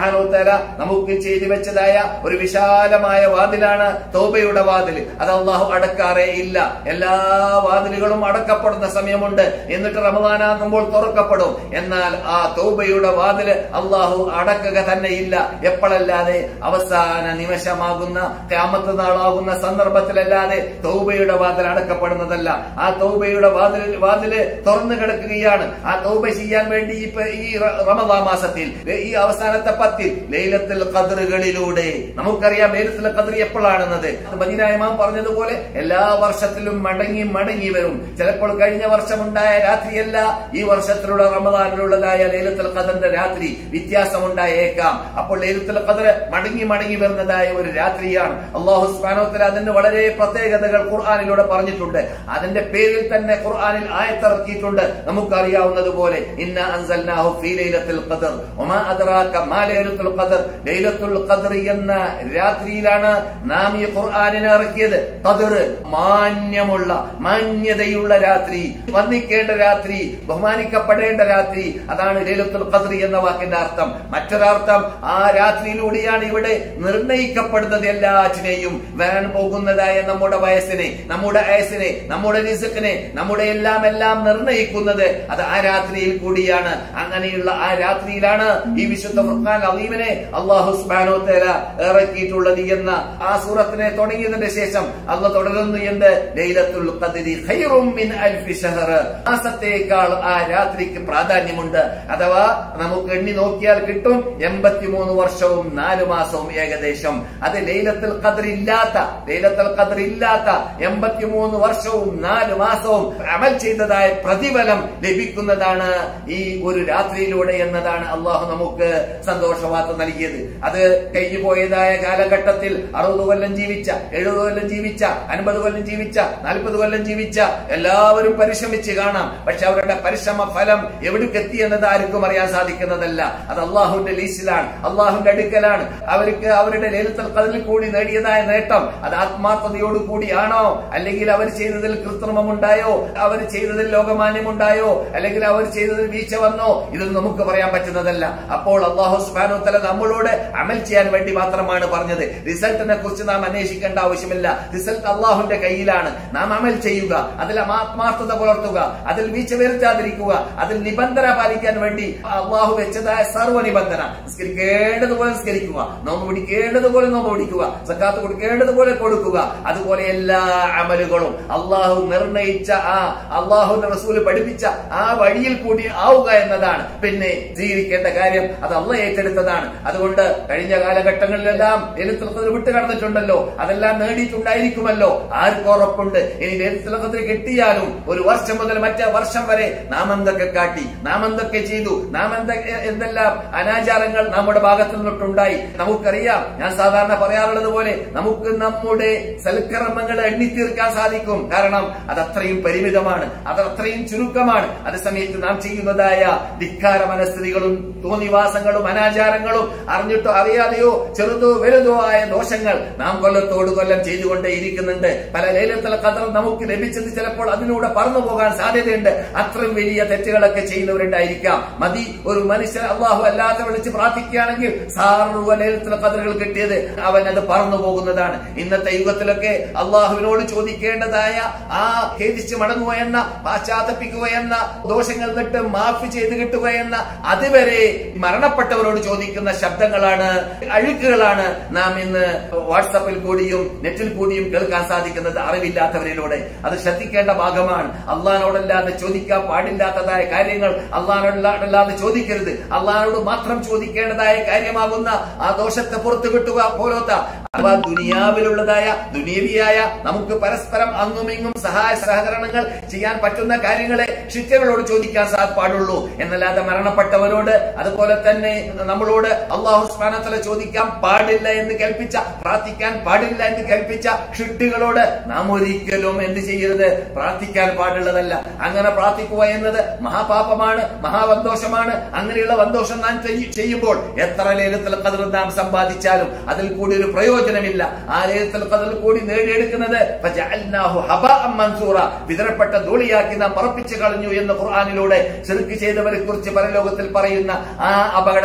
സുബ്ഹാനഹു തആല നമുക്ക് ചെയ്തു വെച്ചതായ ഒരു വിശാലമായ വാതിലാണ് തൗബയുടെ വാതിൽ അത് അള്ളാഹു അടക്കാറേ ഇല്ല എല്ലാ വാതിലുകളും അടക്കപ്പെടുന്ന സമയമുണ്ട് എന്നിട്ട് റമദാനാകുമ്പോൾ തുറക്കപ്പെടും എന്നാൽ ആ തൗബയുടെ വാതില് അള്ളാഹു അടക്കുക തന്നെ ഇല്ല എപ്പോഴല്ലാതെ അവസാന നിമിഷമാകുന്ന ക്യാമത്ത് നാളാകുന്ന സന്ദർഭത്തിലല്ലാതെ തൗബയുടെ വാതിൽ അടക്കപ്പെടുന്നതല്ല ആ തൗബയുടെ വാതിൽ വാതില് തുറന്നു കിടക്കുകയാണ് ആ തൗബ ചെയ്യാൻ വേണ്ടി ഇപ്പൊ ഈ റ- റമദാ മാസത്തിൽ ഈ അവസാനത്തെ പത്തിൽ ലൈലത്തുൽ ഖദറുകളിലൂടെ നമുക്കറിയാം ലൈലത്തുൽ ഖദർ എപ്പോഴാണെന്നത് മദീനായമാം പറഞ്ഞതുപോലെ എല്ലാ വർഷത്തിലും മടങ്ങി മടങ്ങി വരും ചിലപ്പോൾ കഴിഞ്ഞ വർഷമുണ്ടായ രാത്രിയല്ല ഈ വർഷത്തിലുള്ള റമദാനിലുള്ളതായ ലൈലത്തുൽ ഖദറിന്റെ രാത്രി വ്യത്യാസമുണ്ടായേക്കാം അപ്പോൾ ലൈലത്തുൽ ഖദർ മടങ്ങി മടങ്ങി വരുന്നതായ ഒരു രാത്രിയാണ് അള്ളാഹു സുബ്ഹാനഹു അതിന് വളരെ പ്രത്യേകതകൾ ഖുർആനിലൂടെ പറഞ്ഞിട്ടുണ്ട് അതിന്റെ പേരിൽ തന്നെ ഖുർആനിൽ ആയത്തിറക്കിയിട്ടുണ്ട് നമുക്കറിയാവുന്നതുപോലെ ഇന്ന അൻസൽനാഹു ഫീ ലൈലത്തുൽ ഖദർ വമാ അദ്റാക മാ ലൈലത്തുൽ ഖദർ ലൈലത്തുൽ ഖദർ എന്ന രാത്രിയിലാണ് നാം ഈ ഖുർആനിനെ ഇറക്കിയത് ഖദർ മാന്യമുള്ള മാന്യതയുള്ള രാത്രി വന്ദിക്കേണ്ട രാത്രി ബഹുമാനിക്കപ്പെടേണ്ട രാത്രി അതാണ് ലൈലത്തുൽ ഖദർ എന്ന വാക്കിന്റെ അർത്ഥം മറ്റൊരർത്ഥം ആ രാത്രിയിലൂടെയാണ് ഇവിടെ നിർണയിക്കപ്പെടുന്നത് എല്ലാറ്റിനെയും വരാൻ പോകുന്നതായ നമ്മുടെ വയസ്സിനെ നമ്മുടെ വയസ്സിനെ നമ്മുടെ റിസ്ക്കിനെ നമ്മുടെ എല്ലാം എല്ലാം നിർണയിക്കുന്നത് അത് ആ രാത്രിയിൽ കൂടിയാണ് അങ്ങനെയുള്ള ആ രാത്രിയിലാണ് ഈ വിശുദ്ധ ഫുർഖാൻ അലീമിനെ അള്ളാഹു സുബ്ഹാനഹു തആല ഇറക്കിയിട്ടുള്ളത് എന്ന ആ സൂറത്തിനെ തുടങ്ങിയതിന്റെ ശേഷം അള്ള തുടരുന്നു എന്ത് ലൈലത്തുൽ ഖദ്രി ഖൈറും മിൻ അൽഫി ഷഹർ മാസത്തേക്കാൾ ആ രാത്രിക്ക് പ്രാധാന്യമുണ്ട് അഥവാ നമുക്ക് എണ്ണി നോക്കിയാൽ കിട്ടും എൺപത്തിമൂന്ന് വർഷവും നാല് മാസവും ഏകദേശം അത് ലൈലത്തുൽ ഖദ്ർ ഇല്ലാത്ത ലൈലത്തുൽ ഖദ്ർ ഇല്ലാത്ത എൺപത്തിമൂന്ന് വർഷവും നാല് മാസവും അമൽ ചെയ്തതായ പ്രതിഫലം ലഭിക്കുന്നതാണ് ഈ ഒരു രാത്രിയിലൂടെ എന്നതാണ് അള്ളാഹു നമുക്ക് സന്തോഷവാർത്ത നൽകിയത് അത് കഴിഞ്ഞു പോയതായ കാലഘട്ടത്തിൽ അറുപത് കൊല്ലം ജീവിച്ച എഴുപത് കൊല്ലം ജീവിച്ച അൻപത് കൊല്ലം ജീവിച്ച നാൽപ്പത് കൊല്ലം ജീവിച്ച എല്ലാവരും പരിശ്രമിച്ച് കാണാം പക്ഷെ അവരുടെ പരിശ്രമ ഫലം എവിടേക്ക് എത്തി എന്നത് ആർക്കും അറിയാൻ സാധിക്കുന്നതല്ല അത് അള്ളാഹുവിന്റെ ലീസ്റ്റിലാണ് അള്ളാഹുവിന്റെ അടുക്കലാണ് അവർക്ക് അവരുടെ ലേലത്തിൽ കതിൽ കൂടി നേടിയതായ നേട്ടം അത് ആത്മാർത്ഥതയോട് കൂടിയാണോ അല്ലെങ്കിൽ അവർ ചെയ്തതിൽ കൃത്രിമമുണ്ടായോ അവർ ചെയ്തതിൽ ലോകമാന്യമുണ്ടായോ അല്ലെങ്കിൽ അവർ ചെയ്തതിൽ വീഴ്ച വന്നോ ഇതൊന്നും നമുക്ക് പറയാൻ പറ്റുന്നതല്ല അപ്പോൾ അള്ളാഹു സുബാനു തല നമ്മളോട് അമൽ ചെയ്യാൻ വേണ്ടി മാത്രമാണ് പറഞ്ഞത് റിസൾട്ടിനെ കുറിച്ച് നാം അന്വേഷിക്കേണ്ട ആവശ്യമില്ല റിസൾട്ട് അള്ളാഹുവിന്റെ കയ്യിലാണ് നാം അമൽ ചെയ്യുക അതിൽ ആത്മാർത്ഥത പുലർത്തുക അതിൽ വീഴ്ച വരുത്താതിരിക്കുക അതിൽ നിബന്ധന പാലിക്കാൻ വേണ്ടി അള്ളാഹു വെച്ചതായ സർവ്വ നിബന്ധന നിസ്കരിക്കേണ്ടതുപോലെ നിസ്കരിക്കുക നോമ്പ് പിടിക്കേണ്ടതുപോലെ നോമ്പ് പിടിക്കുക സക്കാത്ത് കൊടുക്കേണ്ടതുപോലെ കൊടുക്കുക അതുപോലെ എല്ലാ അമലുകളും അള്ളാഹു നിർണയിച്ച ആ അള്ളാഹുവിന്റെ റസൂല് പഠിപ്പിച്ച ആ വഴിയിൽ കൂടി ആവുക എന്നതാണ് പിന്നെ ജീവിക്കേണ്ട കാര്യം അത് അള്ള ഏറ്റെടുത്തതാണ് അതുകൊണ്ട് കഴിഞ്ഞ കാലഘട്ടങ്ങളിലെല്ലാം എഴുത്തുള്ളത് വിട്ടു കടന്നിട്ടുണ്ടല്ലോ അതെല്ലാം നേടിയിട്ടുണ്ടായിരിക്കുമല്ലോ ആർക്ക് ഉറപ്പുണ്ട് ഇനി എഴുത്തുള്ളത് കിട്ടിയാലും ഒരു വർഷം മുതൽ മറ്റേ വർഷം വരെ നാം എന്തൊക്കെ കാട്ടി നാം എന്തൊക്കെ ചെയ്തു നാം എന്തൊക്കെ എന്തെല്ലാം അനാചാരങ്ങൾ നമ്മുടെ ഭാഗത്തു നിന്നിട്ടുണ്ടായി നമുക്കറിയാം ഞാൻ സാധാരണ പറയാറുള്ളത് പോലെ നമുക്ക് നമ്മുടെ സൽക്കർമ്മങ്ങൾ എണ്ണിത്തീർക്കാൻ സാധിക്കും കാരണം അത് അത്രയും പരിമിതമാണ് അത് അത്രയും ചുരുക്കമാണ് അതേസമയത്ത് നാം ചെയ്യുന്നതായ ധിക്കാര മനസ്ഥിതികളും തോന്നിവാസങ്ങളും അനാചാരങ്ങളും അറിഞ്ഞിട്ടോ അറിയാതെയോ ചെറുതോ വലുതോ ആയ ദോഷങ്ങൾ നാം കൊല്ലത്തോട് കൊല്ലം ചെയ്തുകൊണ്ടേ ഇരിക്കുന്നുണ്ട് പല ലേലത്തിലെ കഥകൾ നമുക്ക് ലഭിച്ചത് ചിലപ്പോൾ അതിലൂടെ പറന്നു പോകാൻ സാധ്യതയുണ്ട് അത്രയും വലിയ തെറ്റുകളൊക്കെ ചെയ്യുന്നവരുണ്ടായിരിക്കാം മതി ഒരു മനുഷ്യൻ അള്ളാഹു അല്ലാതെ വിളിച്ച് പ്രാർത്ഥിക്കുകയാണെങ്കിൽ സാർവ ലേലത്തിലെ കഥകൾ കിട്ടിയത് അവൻ അത് പറന്നു പോകുന്നതാണ് ഇന്നത്തെ യുഗത്തിലൊക്കെ അള്ളാഹുവിനോട് ചോദിക്കേണ്ടതായ ആ ഖേദിച്ച് മടങ്ങുക എന്ന പാശ്ചാത്തപ്പിക്കുക എന്ന ദോഷങ്ങൾ നിട്ട് മാഫി ചെയ്ത് കിട്ടുക എന്ന അതുവരെ മരണപ്പെട്ടവരോട് ചോദിക്കുന്ന ശബ്ദങ്ങളാണ് അഴുക്കുകളാണ് നാം ഇന്ന് വാട്സപ്പിൽ കൂടിയും നെറ്റിൽ കൂടിയും കേൾക്കാൻ സാധിക്കുന്നത് അറിവില്ലാത്തവരിലൂടെ അത് ശ്രദ്ധിക്കേണ്ട ഭാഗമാണ് അള്ളഹാനോടല്ലാതെ ചോദിക്കാൻ പാടില്ലാത്തതായ കാര്യങ്ങൾ അള്ളഹാനോടല്ലാതെ ചോദിക്കരുത് അള്ളഹാനോട് മാത്രം ചോദിക്കേണ്ടതായ കാര്യമാകുന്ന ആ ദോഷത്തെ പുറത്തു കിട്ടുക പോലത്തെ അഥവാ ദുനിയാവിലുള്ളതായ ദുനിയവിയായ നമുക്ക് പരസ്പരം അങ്ങും ഇങ്ങും സഹായ സഹകരണങ്ങൾ ചെയ്യാൻ പറ്റുന്ന കാര്യങ്ങളെ ശിക്ഷകളോട് ചോദിക്കാൻ സാ പാടുള്ളൂ എന്നല്ലാതെ മരണപ്പെട്ടവരോട് അതുപോലെ തന്നെ നമ്മളോട് അള്ളാഹു സ്മാനത്തല ചോദിക്കാൻ പാടില്ല എന്ന് കൽപ്പിച്ച പ്രാർത്ഥിക്കാൻ പാടില്ല എന്ന് കൽപ്പിച്ച ഷിട്ടുകളോട് നാം ഒരിക്കലും എന്ത് ചെയ്യരുത് പ്രാർത്ഥിക്കാൻ പാടുള്ളതല്ല അങ്ങനെ പ്രാർത്ഥിക്കുക എന്നത് മഹാപാപമാണ് മഹാവന്തോഷമാണ് അങ്ങനെയുള്ള വന്തോഷം നാം ചെയ്യ- ചെയ്യുമ്പോൾ എത്ര ലേലത്തിൽ കതിർ നാം സമ്പാദിച്ചാലും അതിൽ കൂടി ഒരു പ്രയോജനമില്ല ആ ലേലത്തിൽ കതിർ കൂടി നേടിയെടുക്കുന്നത് ഫജഅൽനാഹു ഹബാഅൻ മൻസൂറ വിതരപ്പെട്ട ധൂളിയാക്കി നാം പറപ്പിച്ചു കളഞ്ഞു എന്ന് ഖുർആാനിലൂടെ ചെറുക്ക് ചെയ്തവരെ കുറിച്ച് പരലോകത്തിൽ പറയുന്ന ആ അപകടത്തിൽ പെട്ടു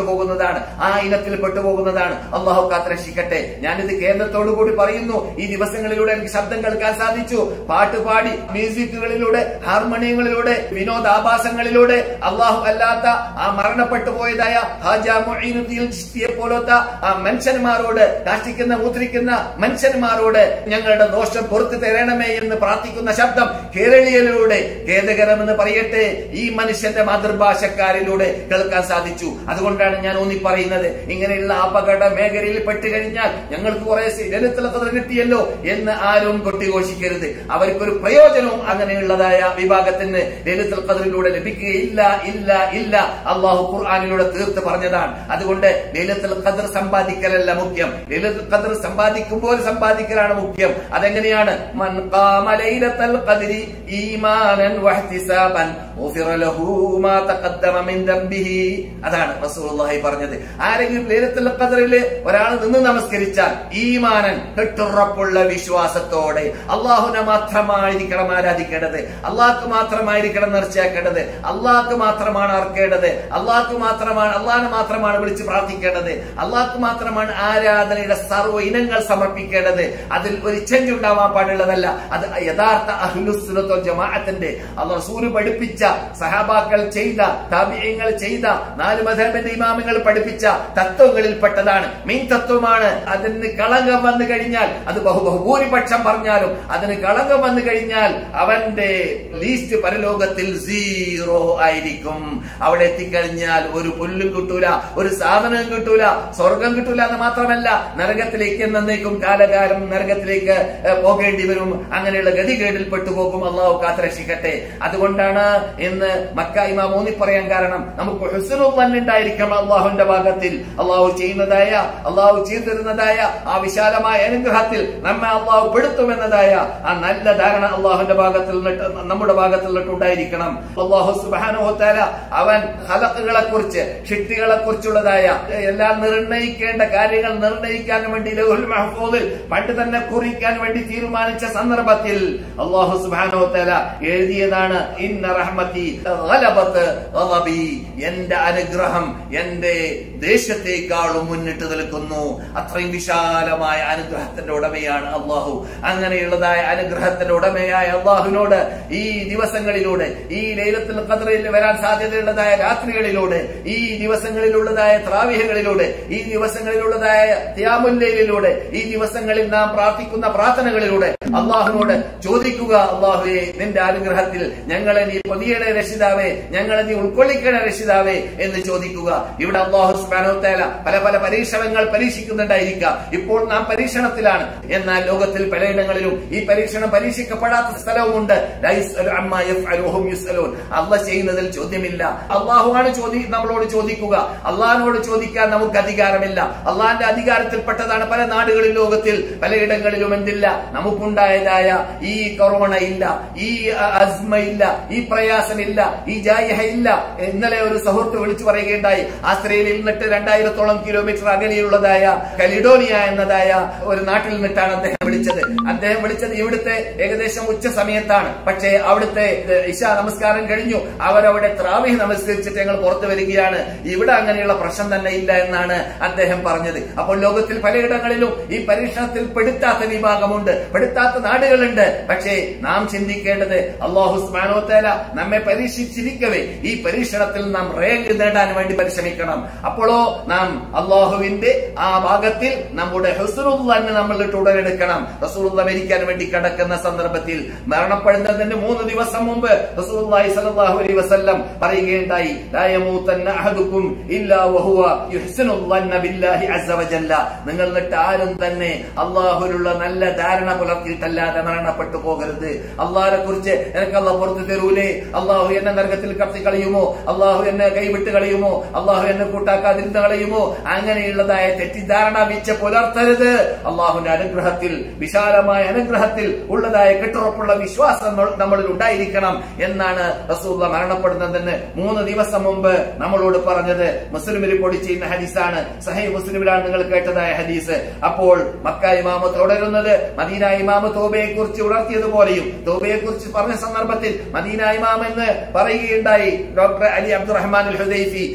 പെട്ടുപോകുന്നതാണ് ആ ഇനത്തിൽ പെട്ടുപോകുന്നതാണ് അള്ളാഹു കാത്തരക്ഷിക്കട്ടെ ഞാനിത് കേന്ദ്രത്തോടു കൂടി പറയുന്നു ഈ ദിവസങ്ങളിലൂടെ എനിക്ക് ശബ്ദം കേൾക്കാൻ സാധിച്ചു പാട്ട് പാടി മ്യൂസിക്കുകളിലൂടെ ഹാർമോണിയങ്ങളിലൂടെ വിനോദാഭാസങ്ങളിലൂടെ അള്ളാഹു അല്ലാത്ത ആ മരണപ്പെട്ടു പോയതായ ഹാജ മൊയ്നുദ്ദീൻ ചിസ്തിയെ പോലത്തെ ആ മനുഷ്യന്മാരോട് കാഷ്ടിക്കുന്ന മുദ്രിക്കുന്ന മനുഷ്യന്മാരോട് ഞങ്ങളുടെ ദോഷം പുറത്തു തരണമേ എന്ന് പ്രാർത്ഥിക്കുന്ന ശബ്ദം കേരളീയയിലൂടെ ഖേദകരമെന്ന് പറയട്ടെ ഈ മനുഷ്യന്റെ മാതൃഭാഷക്കാരിലൂടെ കേൾക്കാൻ സാധിച്ചു അതുകൊണ്ടാണ് ഞാൻ ഊന്നി പറയുന്നത് ഇങ്ങനെയുള്ള അപകട മേഖലയിൽ പെട്ട് കഴിഞ്ഞാൽ ഞങ്ങൾക്ക് കുറെ ലളിതത്തിൽ കിട്ടിയല്ലോ എന്ന് ആരും കൊട്ടിഘോഷിക്കരുത് അവർക്കൊരു പ്രയോജനവും അങ്ങനെയുള്ളതായ വിഭാഗത്തിന് ലളിതൽ ഖദറിലൂടെ ലഭിക്കുകയില്ല ഇല്ല ഇല്ല അള്ളാഹു ഖുർആാനിലൂടെ തീർത്ത് പറഞ്ഞതാണ് അതുകൊണ്ട് ലളിതൽ ഖദർ സമ്പാദിക്കലല്ല മുഖ്യം ലളിതൽ ഖദർ സമ്പാദിക്കുമ്പോൾ സമ്പാദിക്കലാണ് മുഖ്യം അതെങ്ങനെയാണ് മൻ ഖാമ ലൈലത്തൽ ഖദ്രി ഈമാനൻ വഹ്തിസാബൻ ഗുഫിറ ലഹു മാ തഖദ്ദമ മിൻ ദംബിഹി അതാണ് റസൂലുള്ളാഹി പറഞ്ഞത് ആരെങ്കിലും ലൈലത്തുൽ ഖദറിൽ ഒരാൾ നിന്ന് നമസ്കരിച്ചാൽ ഈമാനൻ കെട്ടുറപ്പുള്ള വിശ്വാസത്തോടെ അള്ളാഹുനെ മാത്രമായിരിക്കണം ആരാധിക്കേണ്ടത് അള്ളാഹ്ക്ക് മാത്രമായിരിക്കണം നേർച്ചയാക്കേണ്ടത് അള്ളാഹ്ക്ക് മാത്രമാണ് അർക്കേണ്ടത് അള്ളാഹ്ക്ക് മാത്രമാണ് അള്ളാഹിനെ മാത്രമാണ് വിളിച്ച് പ്രാർത്ഥിക്കേണ്ടത് അള്ളാഹ്ക്ക് മാത്രമാണ് ആരാധനയുടെ സർവ്വ ഇനങ്ങൾ സമർപ്പിക്കേണ്ടത് അതിൽ ഒരു ചെഞ്ച് ഉണ്ടാവാൻ പാടുള്ളതല്ല അത് യഥാർത്ഥ അഹ്ലുസുലത്തോ ജമാഅത്തിന്റെ അള്ളാഹ് റസൂല് പഠിപ്പിച്ച സഹാബാക്കൾ ചെയ്ത താബിയങ്ങൾ ചെയ്ത നാല് മധബന്റെ ഇമാമുകൾ പഠിപ്പിച്ച തത്വങ്ങളിൽപ്പെട്ടതാണ് മീൻ തത്വമാണ് അതിന് കളങ്കം വന്നു കഴിഞ്ഞാൽ അത് ബഹു ബഹുഭൂരിപക്ഷം പറഞ്ഞാലും അതിന് കളങ്കം വന്നു കഴിഞ്ഞാൽ അവന്റെ ലീസ്റ്റ് പരലോകത്തിൽ സീറോ ആയിരിക്കും അവിടെ എത്തിക്കഴിഞ്ഞാൽ ഒരു പുല്ലും കിട്ടൂല ഒരു സാധനവും കിട്ടൂല സ്വർഗം കിട്ടൂല എന്ന് മാത്രമല്ല നരകത്തിലേക്ക് എന്നേക്കും കാലകാലം നരകത്തിലേക്ക് ഏഹ്, പോകേണ്ടി വരും അങ്ങനെയുള്ള ഗതികേടിൽ പെട്ടുപോകും അള്ളാഹു കാത്തരക്ഷിക്കട്ടെ അതുകൊണ്ടാണ് ഇന്ന് മക്ക ഇമാം ഊന്നി പറയാൻ കാരണം നമുക്ക് ഹുസ്നുൽ ഉണ്ടായിരിക്കണം അള്ളാഹുവിന്റെ ഭാഗത്തിൽ അള്ളാഹു ചെയ്യുന്നതായ അള്ളാഹു ചെയ്തു തരുന്നതായ ആ വിശാലമായ അനുഗ്രഹത്തിൽ നമ്മെ അള്ളാഹു പെടുത്തുമെന്നതായ ആ നല്ല ധാരണ അള്ളാഹുവിന്റെ ഭാഗത്തിൽ നിന്നിട്ട് നമ്മുടെ ഭാഗത്തിൽ നിന്നിട്ട് ഉണ്ടായിരിക്കണം അള്ളാഹു സുബാനുഹത്താല അവൻ ഹലക്കുകളെ കുറിച്ച് ഷിട്ടികളെ കുറിച്ചുള്ളതായ എല്ലാം നിർണയിക്കേണ്ട കാര്യങ്ങൾ നിർണയിക്കാൻ വേണ്ടി ലഹുൽ മഹഫൂദിൽ പണ്ട് തന്നെ കുറിക്കാൻ വേണ്ടി തീരുമാനിച്ച സന്ദർഭത്തിൽ അള്ളാഹു സുബാനുഹത്താല എഴുതിയതാണ് ഇന്ന റഹ്മത്തി ഗലബത്ത് ഗളബി. എന്റെ അനുഗ്രഹം എന്റെ ദേശത്തേക്കാളും മുന്നിട്ട് നിൽക്കുന്നു അത്രയും വിശാലമായ അനുഗ്രഹത്തിന്റെ ഉടമയാണ് അള്ളാഹു അങ്ങനെയുള്ളതായ അനുഗ്രഹത്തിന്റെ ഉടമയായ അള്ളാഹുവിനോട് ഈ ദിവസങ്ങളിലൂടെ ഈ ലൈലത്തുൽ ഖദ്റിൽ വരാൻ സാധ്യതയുള്ളതായ രാത്രികളിലൂടെ ഈ ദിവസങ്ങളിലുള്ളതായ ത്രാവിഹകളിലൂടെ ഈ ദിവസങ്ങളിലുള്ളതായ ത്യാമുല്ലയിലൂടെ ഈ ദിവസങ്ങളിൽ നാം പ്രാർത്ഥിക്കുന്ന പ്രാർത്ഥനകളിലൂടെ അള്ളാഹുവിനോട് ചോദിക്കുക അള്ളാഹുവെ നിന്റെ അനുഗ്രഹത്തിൽ ഞങ്ങളെ നീ പൊതിയണ രക്ഷിതാവേ ഞങ്ങളെ നീ ഉൾക്കൊള്ളിക്കണ രക്ഷിതാവേ എന്ന് ചോദിക്കുക ഇവിടെ അള്ളാഹു സുബാനോത്തേല പല പല പരീക്ഷണങ്ങൾ പരീക്ഷിക്കുന്നുണ്ടായിരിക്കാം ഇപ്പോൾ നാം പരീക്ഷണത്തിലാണ് എന്നാൽ ലോകത്തിൽ പലയിടങ്ങളിലും ഈ പരീക്ഷണം പരീക്ഷിക്കപ്പെടാത്ത സ്ഥലവുമുണ്ട് ലാ യുസ്അലു അമ്മാ യഫ്അലു വഹും യുസ്അലൂൻ. അള്ളാഹ് ചെയ്യുന്നതിൽ ചോദ്യമില്ല അള്ളാഹുവാണ് ചോദി നമ്മളോട് ചോദിക്കുക അള്ളാഹിനോട് ചോദിക്കാൻ നമുക്ക് അധികാരമില്ല അള്ളാഹിന്റെ അധികാരത്തിൽപ്പെട്ടതാണ് പല നാടുകളിൽ ലോകത്തിൽ പലയിടങ്ങളിലും എന്തില്ല നമുക്കുണ്ടായതായ ഈ കൊറോണ ഇല്ല ഈ അ, അസ്മ ഇല്ല ഈ പ്രയാസമില്ല ഈ ജായഹ ഇല്ല ഇന്നലെ ഒരു സുഹൃത്ത് വിളിച്ചു പറയുകയുണ്ടായി ആസ്ട്രേലിയയിൽ നിന്നിട്ട് രണ്ടായിരത്തോളം കിലോമീറ്റർ അകലെയുള്ളതായ കലിഡോണിയ എന്നതായ ഒരു നാട്ടിൽ നിന്നിട്ടാണ് അദ്ദേഹം വിളിച്ചത് അദ്ദേഹം വിളിച്ചത് ഇവിടുത്തെ ഏകദേശം ഉച്ച സമയത്താണ് പക്ഷേ അവിടുത്തെ ഏ, ഇശ നമസ്കാരം കഴിഞ്ഞു അവരവിടെ ത്രാവിഹ് നമസ്കരിച്ചിട്ട് ഞങ്ങൾ പുറത്തു വരികയാണ് ഇവിടെ അങ്ങനെയുള്ള പ്രശ്നം തന്നെ ഇല്ല എന്നാണ് അദ്ദേഹം പറഞ്ഞത് അപ്പോൾ ലോകത്തിൽ പലയിടങ്ങളിലും ഈ പരീക്ഷണത്തിൽ പെടുത്താത്ത വിഭാഗമുണ്ട് പെടുത്താത്ത നാടുകളുണ്ട് പക്ഷേ നാം ചിന്തിക്കേണ്ടത് അള്ളാഹു സ്മാനോത്തേല നമ്മെ പരീക്ഷിച്ചിരിക്കവേ ഈ പരീക്ഷണത്തിൽ നാം റാങ്ക് നേടാൻ വേണ്ടി പരിശ്രമിക്കണം അപ്പോഴോ നാം അള്ളാഹുവിന്റെ ആ ഭാഗത്തിൽ നമ്മുടെ ഹുസ്നുള്ളന്നെ നമ്മൾ തുടരെടുക്കണം റസൂലുള്ള മരിക്കാൻ വേണ്ടി കിടക്കുന്ന സന്ദർഭത്തിൽ മരണപ്പെടുന്നതിന് മൂന്ന് ദിവസം മുമ്പ് റസൂലുള്ളാഹി സ്വല്ലല്ലാഹു അലൈഹി വസല്ലം പറയുകയുണ്ടായി ലാ യമൂതന്ന അഹദുക്കും ഇല്ലാ വഹുവ യുഹ്സിനു ളന്ന ബില്ലാഹി അസ്സ വജല്ല നിങ്ങൾ എന്നിട്ട് ആരും തന്നെ അള്ളാഹുലുള്ള നല്ല ധാരണ പുലർത്തിയിട്ടല്ലാതെ മരണപ്പെട്ടു പോകരുത് അള്ളാഹിനെ കുറിച്ച് എനിക്ക് അള്ളാഹ് പുറത്തു തരൂലേ അള്ളാഹു എന്നെ നരകത്തിൽ കത്തി കളയുമോ അള്ളാഹു എന്നെ കൈവിട്ട് കളയുമോ അള്ളാഹു എന്നെ കൂട്ടാക്കാതിരുന്ന് കളയുമോ അങ്ങനെയുള്ളതായ തെറ്റിദ്ധാരണ വീച്ച പുലർത്തരുത് അള്ളാഹുവിന്റെ അനുഗ്രഹത്തിൽ വിശാലമായ അനുഗ്രഹത്തിൽ ഉള്ളതായ കെട്ടുറപ്പുള്ള വിശ്വാസം നമ്മൾ- നമ്മളിൽ ഉണ്ടായിരിക്കണം എന്നാണ് റസൂള്ള മരണപ്പെടുന്നതിന് മൂന്ന് ദിവസം മുമ്പ് നമ്മളോട് പറഞ്ഞത് മുസ്ലിം റിപ്പോർട്ട് ചെയ്യുന്ന ഹദീസാണ് സഹൈ മുസ്ലിമിലാണ് നിങ്ങൾ കേട്ടതായ ഹദീസ് അപ്പോൾ മക്ക ഇമാമ് തുടരുന്നത് മദീന ഇമാമ് തോബയെ കുറിച്ച് ഉണർത്തിയതുപോലെയും തോബയെ കുറിച്ച് പറഞ്ഞ സന്ദർഭത്തിൽ മദീന ഇമാം എന്ന് പറയുകയുണ്ടായി doctor Ali Abdurrahman Al Hudaifi നിങ്ങൾ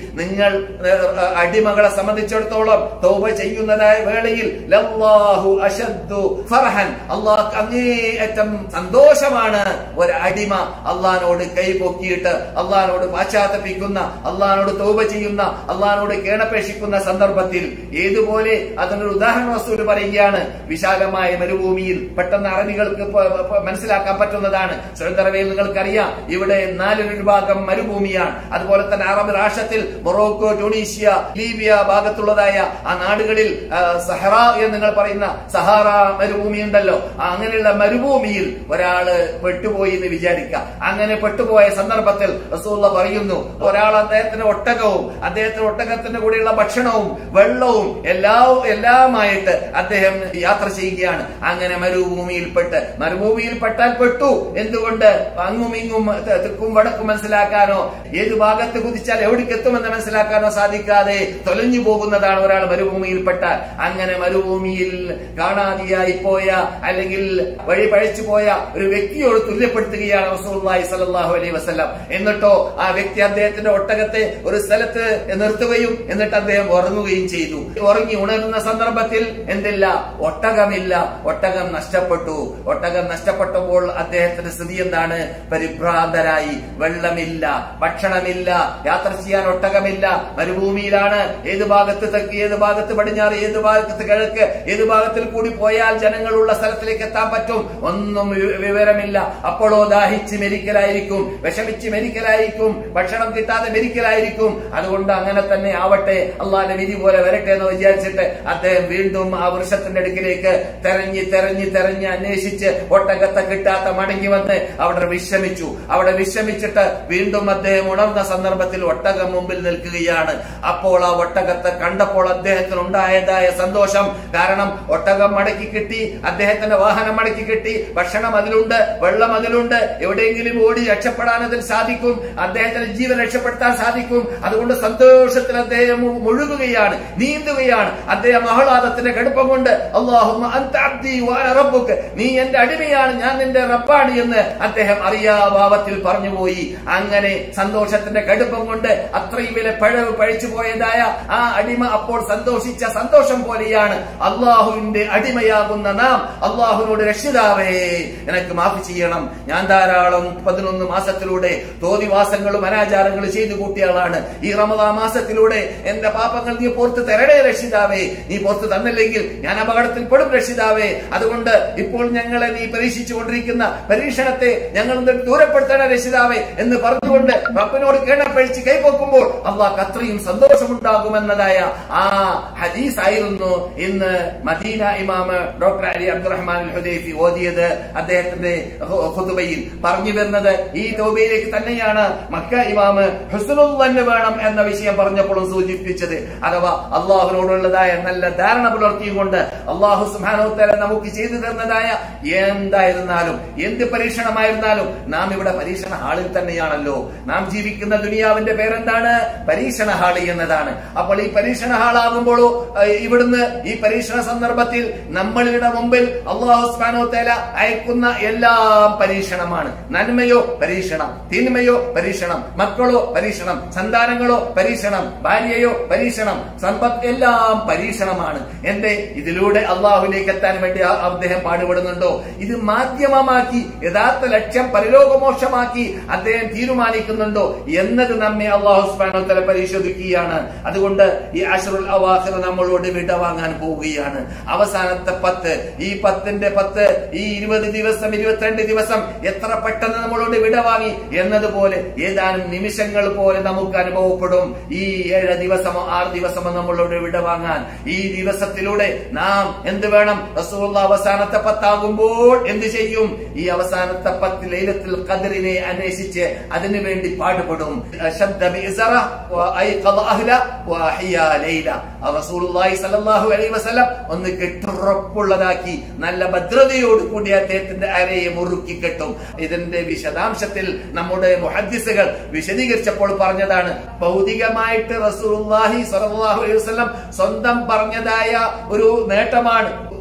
നിങ്ങൾ ഏഹ്, അടിമകളെ സംബന്ധിച്ചിടത്തോളം തൗബ ചെയ്യുന്നതായ വേളയിൽ ലല്ലാഹു അശദ്ദു ഫർഹൻ അള്ളാഹ് അങ്ങേയറ്റം സന്തോഷമാണ് ഒരു അടിമ അള്ളഹാനോട് കൈപൊക്കിയിട്ട് അള്ളഹാനോട് പാശ്ചാത്തപിക്കുന്ന അള്ളഹാനോട് തൗബ ചെയ്യുന്ന അള്ളഹാനോട് കേണപേക്ഷിക്കുന്ന സന്ദർഭത്തിൽ ഏതുപോലെ അതിനൊരു ഉദാഹരണ വസ്തു പറയുകയാണ് വിശാലമായ മരുഭൂമിയിൽ പെട്ടെന്ന് അറബികൾക്ക് പ- പ- മനസ്സിലാക്കാൻ പറ്റുന്നതാണ് സുരന്തറവയിൽ നിങ്ങൾക്കറിയാം ഇവിടെ നാലൊരു ഭാഗം മരുഭൂമിയാണ് അതുപോലെ തന്നെ അറബ് രാഷ്ട്രത്തിൽ മൊറോക്കോ ട്യൂണീഷ്യ ലീബിയ ഭാഗത്തുള്ളതായ ആ നാടുകളിൽ ആ, സഹറ എന്ന് നിങ്ങൾ പറയുന്ന സഹാറ മരുഭൂമി ഉണ്ടല്ലോ ആ അങ്ങനെയുള്ള മരുഭൂമിയിൽ ഒരാള് പെട്ടുപോയി എന്ന് വിചാരിക്കുക അങ്ങനെ പെട്ടുപോയ സന്ദർഭത്തിൽ റസൂള്ള പറയുന്നു ഒരാൾ അദ്ദേഹത്തിന്റെ ഒട്ടകവും അദ്ദേഹത്തിന്റെ ഒട്ടകത്തിന്റെ കൂടെയുള്ള ഭക്ഷണവും വെള്ളവും എല്ലാ എല്ലാമായിട്ട് അദ്ദേഹം യാത്ര ചെയ്യുകയാണ് അങ്ങനെ മരുഭൂമിയിൽപ്പെട്ട് മരുഭൂമിയിൽപ്പെട്ടാൽ പെട്ടു എന്തുകൊണ്ട് അങ്ങും ഇങ്ങും ത- തെക്കും വടക്കും മനസ്സിലാക്കാനോ ഏത് ഭാഗത്ത് കുതിച്ചാൽ എവിടേക്ക് എത്തുമെന്ന് മനസ്സിലാക്കാനോ സാധിക്കാതെ തൊലഞ്ഞു പോകുന്നതാണ് ഒരാൾ മരുഭൂമിയിൽപ്പെട്ടാൽ അങ്ങനെ മരുഭൂമിയിൽ കാണാതെയായി പോയ അല്ലെങ്കിൽ വഴി പഴച്ചു പോയ ഒരു വ്യക്തിയോട് തുല്യപ്പെടുത്തുകയാണ് റസൂലുള്ളാഹി സ്വല്ലല്ലാഹു അലൈഹി വസല്ലം എന്നിട്ടോ ആ വ്യക്തി അദ്ദേഹത്തിന്റെ ഒട്ടകത്തെ ഒരു സ്ഥലത്ത് നിർത്തുകയും എന്നിട്ട് അദ്ദേഹം ഉറങ്ങുകയും ചെയ്തു ഉറങ്ങി ഉണരുന്ന സന്ദർഭത്തിൽ എന്തില്ല ഒട്ടകമില്ല ഒട്ടകം നഷ്ടപ്പെട്ടു ഒട്ടകം നഷ്ടപ്പെട്ടപ്പോൾ അദ്ദേഹത്തിന്റെ സ്ഥിതി എന്താണ് പരിഭ്രാന്തരായി വെള്ളമില്ല ഭക്ഷണമില്ല യാത്ര ചെയ്യാൻ ഒട്ടകമില്ല മരുഭൂമിയിലാണ് ഏത് ഭാഗത്ത് തെക്ക് ഏത് ഭാഗത്ത് പടിഞ്ഞാറ് ഏത് ഭാഗത്ത് കിഴക്ക് ഏത് ഭാഗത്തിൽ കൂടി പോയാൽ ജനങ്ങളുള്ള സ്ഥലത്തിലേക്ക് എത്താൻ പറ്റും ഒന്നും വി- വിവരമില്ല അപ്പോഴോ ദാഹിച്ച് മെരിക്കലായിരിക്കും വിഷമിച്ച് മെരിക്കലായിരിക്കും ഭക്ഷണം കിട്ടാതെ മെരിക്കലായിരിക്കും അതുകൊണ്ട് അങ്ങനെ തന്നെ ആവട്ടെ അള്ളാന്റെ വിധി പോലെ വരട്ടെ എന്ന് വിചാരിച്ചിട്ട് അദ്ദേഹം വീണ്ടും ആ വൃക്ഷത്തിന്റെ അടുക്കിലേക്ക് തെരഞ്ഞ് തെരഞ്ഞ് തെരഞ്ഞ് അന്വേഷിച്ച് ഒട്ടകത്തെ കിട്ടാത്ത മടങ്ങി വന്ന് അവിടെ വിശ്രമിച്ചു അവിടെ വിശ്രമിച്ചിട്ട് വീണ്ടും അദ്ദേഹം ഉണർന്ന സന്ദർഭത്തിൽ ഒട്ടകം മുമ്പിൽ നിൽക്കുകയാണ് അപ്പോൾ ആ ഒട്ടകത്തെ കണ്ടപ്പോൾ അദ്ദേഹത്തിന് ഉണ്ടായതായ സന്തോഷം കാരണം ഒട്ടകം മടക്കി കിട്ടി അദ്ദേഹത്തിന്റെ വാഹനം മടക്കി കിട്ടി ഭക്ഷണം അതിലുണ്ട് വെള്ളം അതിലുണ്ട് എവിടെയെങ്കിലും ഓടി രക്ഷപ്പെടാൻ അതിൽ സാധിക്കും അദ്ദേഹത്തിന് ജീവൻ രക്ഷപ്പെടുത്താൻ സാധിക്കും അതുകൊണ്ട് സന്തോഷത്തിൽ അദ്ദേഹം മു- മുഴുകുകയാണ് നീന്തുകയാണ് അദ്ദേഹം ആഹ്ലാദത്തിന്റെ കടുപ്പം കൊണ്ട് അള്ളാഹുമ്മ അന്ത അബ്ദി വഅന റബ്ബുക്ക് നീ എന്റെ അടിമയാണ് ഞാൻ നിന്റെ റബ്ബാണ് എന്ന് അദ്ദേഹം അറിയാഭാവത്തിൽ പറഞ്ഞുപോയി അങ്ങനെ സന്തോഷത്തിന്റെ കടുപ്പം കൊണ്ട് അത്രയും വില പഴവ് പഴിച്ചു പോയതായ ആ അടിമ അപ്പോൾ സന്തോഷിച്ച സന്തോഷം പോലെയാണ് അള്ളാഹുവിന്റെ അടിമയാകുന്ന നാം അള്ളാഹുവിനോട് രക്ഷിതാവേ എനിക്ക് മാഫ് ചെയ്യണം ഞാൻ ധാരാളം പതിനൊന്ന് മാസത്തിലൂടെ തോതിവാസങ്ങളും അനാചാരങ്ങളും ചെയ്തു കൂട്ടിയ ആളാണ് ഈ റമദാ മാസത്തിലൂടെ എന്റെ പാപങ്ങൾ നീ പുറത്ത് തരണേ രക്ഷിതാവേ നീ പുറത്ത് തന്നില്ലെങ്കിൽ ഞാൻ അപകടത്തിൽ പെടും രക്ഷിതാവേ അതുകൊണ്ട് ഇപ്പോൾ ഞങ്ങളെ നീ പരീക്ഷിച്ചു കൊണ്ടിരിക്കുന്ന പരീക്ഷണത്തെ ഞങ്ങൾ നിന്നിട്ട് ദൂരപ്പെടുത്തണ രക്ഷിതാവേ എന്ന് പറഞ്ഞുകൊണ്ട് റബ്ബിനോട് കേണപ്പഴിച്ച് കൈപ്പൊക്കുമ്പോൾ അള്ളാഹ് അത്രയും സന്തോഷമുണ്ടാകുമെന്നതായ ആ ഹദീസ് ആയിരുന്നു ഇന്ന് മദീന ഇമാമ് doctor Ali Abdurrahman Al Hudaifi ഓതിയത് അദ്ദേഹത്തിന്റെ ഹു- ഖുതുബയിൽ പറഞ്ഞു വരുന്നത് ഈ തോബയിലേക്ക് തന്നെയാണ് മക്ക ഇമാമ് ഹുസ്നുൽ തന്നെ വേണം എന്ന വിഷയം പറഞ്ഞപ്പോഴും സൂചിപ്പിച്ചത് അഥവാ അള്ളാഹുവിനോടുള്ളതായ നല്ല ധാരണ പുലർത്തിയുകൊണ്ട് അള്ളാഹു സുഹാനോത്തര നമുക്ക് ചെയ്തു തരുന്നതായ എന്തായിരുന്നാലും എന്ത് പരീക്ഷണമായിരുന്നാലും നാം ഇവിടെ പരീക്ഷണ ഹാളിൽ തന്നെയാണല്ലോ നാം ജീവിക്കുന്ന ദുനിയാവിന്റെ പേരെന്താണ് പരീക്ഷണ ഹാളി എന്നതാണ് അപ്പോൾ ഈ പരീക്ഷണ ഹാളാകുമ്പോഴോ ഏഹ്, ഇവിടുന്ന് ഈ പരീക്ഷണ സന്ദർഭത്തിൽ നമ്മളുടെ മുമ്പിൽ അള്ളാഹു സുബ്ഹാനഹു തആല അയക്കുന്ന എല്ലാം പരീക്ഷണമാണ് നന്മയോ പരീക്ഷണം തിന്മയോ പരീക്ഷണം മക്കളോ പരീക്ഷണം സന്താനങ്ങളോ പരീക്ഷണം ഭാര്യയോ പരീക്ഷണം സമ്പത്ത് എല്ലാം പരീക്ഷണമാണ് എന്റെ ഇതിലൂടെ അള്ളാഹുലേക്ക് എത്താൻ വേണ്ടി ആ- അദ്ദേഹം പാടുപെടുന്നുണ്ടോ ഇത് മാധ്യമമാക്കി യഥാർത്ഥ ലക്ഷ്യം പരലോകമോക്ഷമാക്കി അദ്ദേഹം തീരുമാനിക്കുന്നുണ്ടോ എന്നത് നമ്മെ അള്ളാഹു സുബ്ഹാനഹു തആല പരിശോധിക്കുകയാണ് അതുകൊണ്ട് ഈ അഷറുൽ അവാഖിർ നമ്മളോട് വിട വാങ്ങാൻ പോവുകയാണ് അവസാനത്തെ പത്ത് ഈ പത്തിന്റെ പത്ത് ഈ ഇരുപത് ദിവസം ഇരുപത്തിരണ്ട് ദിവസം എത്ര പെട്ടെന്ന് നമ്മളോട് വിട വാങ്ങി എന്നതുപോലെ ഏതാനും നിമിഷങ്ങൾ പോലെ നമുക്ക് അനുഭവപ്പെടും ഈ ഏഴ് ദിവസമോ ആറ് ദിവസമോ നമ്മളോട് വിട വാങ്ങാൻ ഈ ദിവസത്തിലൂടെ നാം എന്ത് വേണം റസൂള്ള അവസാനത്തെ പത്താകുമ്പോൾ എന്ത് ചെയ്യും ഈ അവസാനത്തെ പത്ത് ലൈലത്തിൽ ഖദറിനെ അന്വേഷിച്ച് അതിനു വേണ്ടി പാടുപെടും ശബ്ദ ബിഇസറ വഅയ്ഖദ അഹ്ല വഅഹ്യാ ലൈല ആ റസൂലുള്ളാഹി സ്വല്ലല്ലാഹു അലൈഹി വസല്ലം ഒന്ന് കെട്ടുറപ്പുള്ളതാക്കി നല്ല ഭദ്രതയോട് കൂടി അദ്ദേഹത്തിന്റെ അരയെ മുറുക്കി കെട്ടും ഇതിന്റെ വിശദാംശത്തിൽ നമ്മുടെ മുഹദ്ദിസുകൾ വിശദീകരിച്ചപ്പോൾ പറഞ്ഞതാണ് ഭൗതികമായിട്ട് റസൂലുള്ളാഹി സ്വല്ലല്ലാഹു അലൈഹി വസല്ലം സ്വന്തം പറഞ്ഞതായ ഒരു നേട്ടമാണ്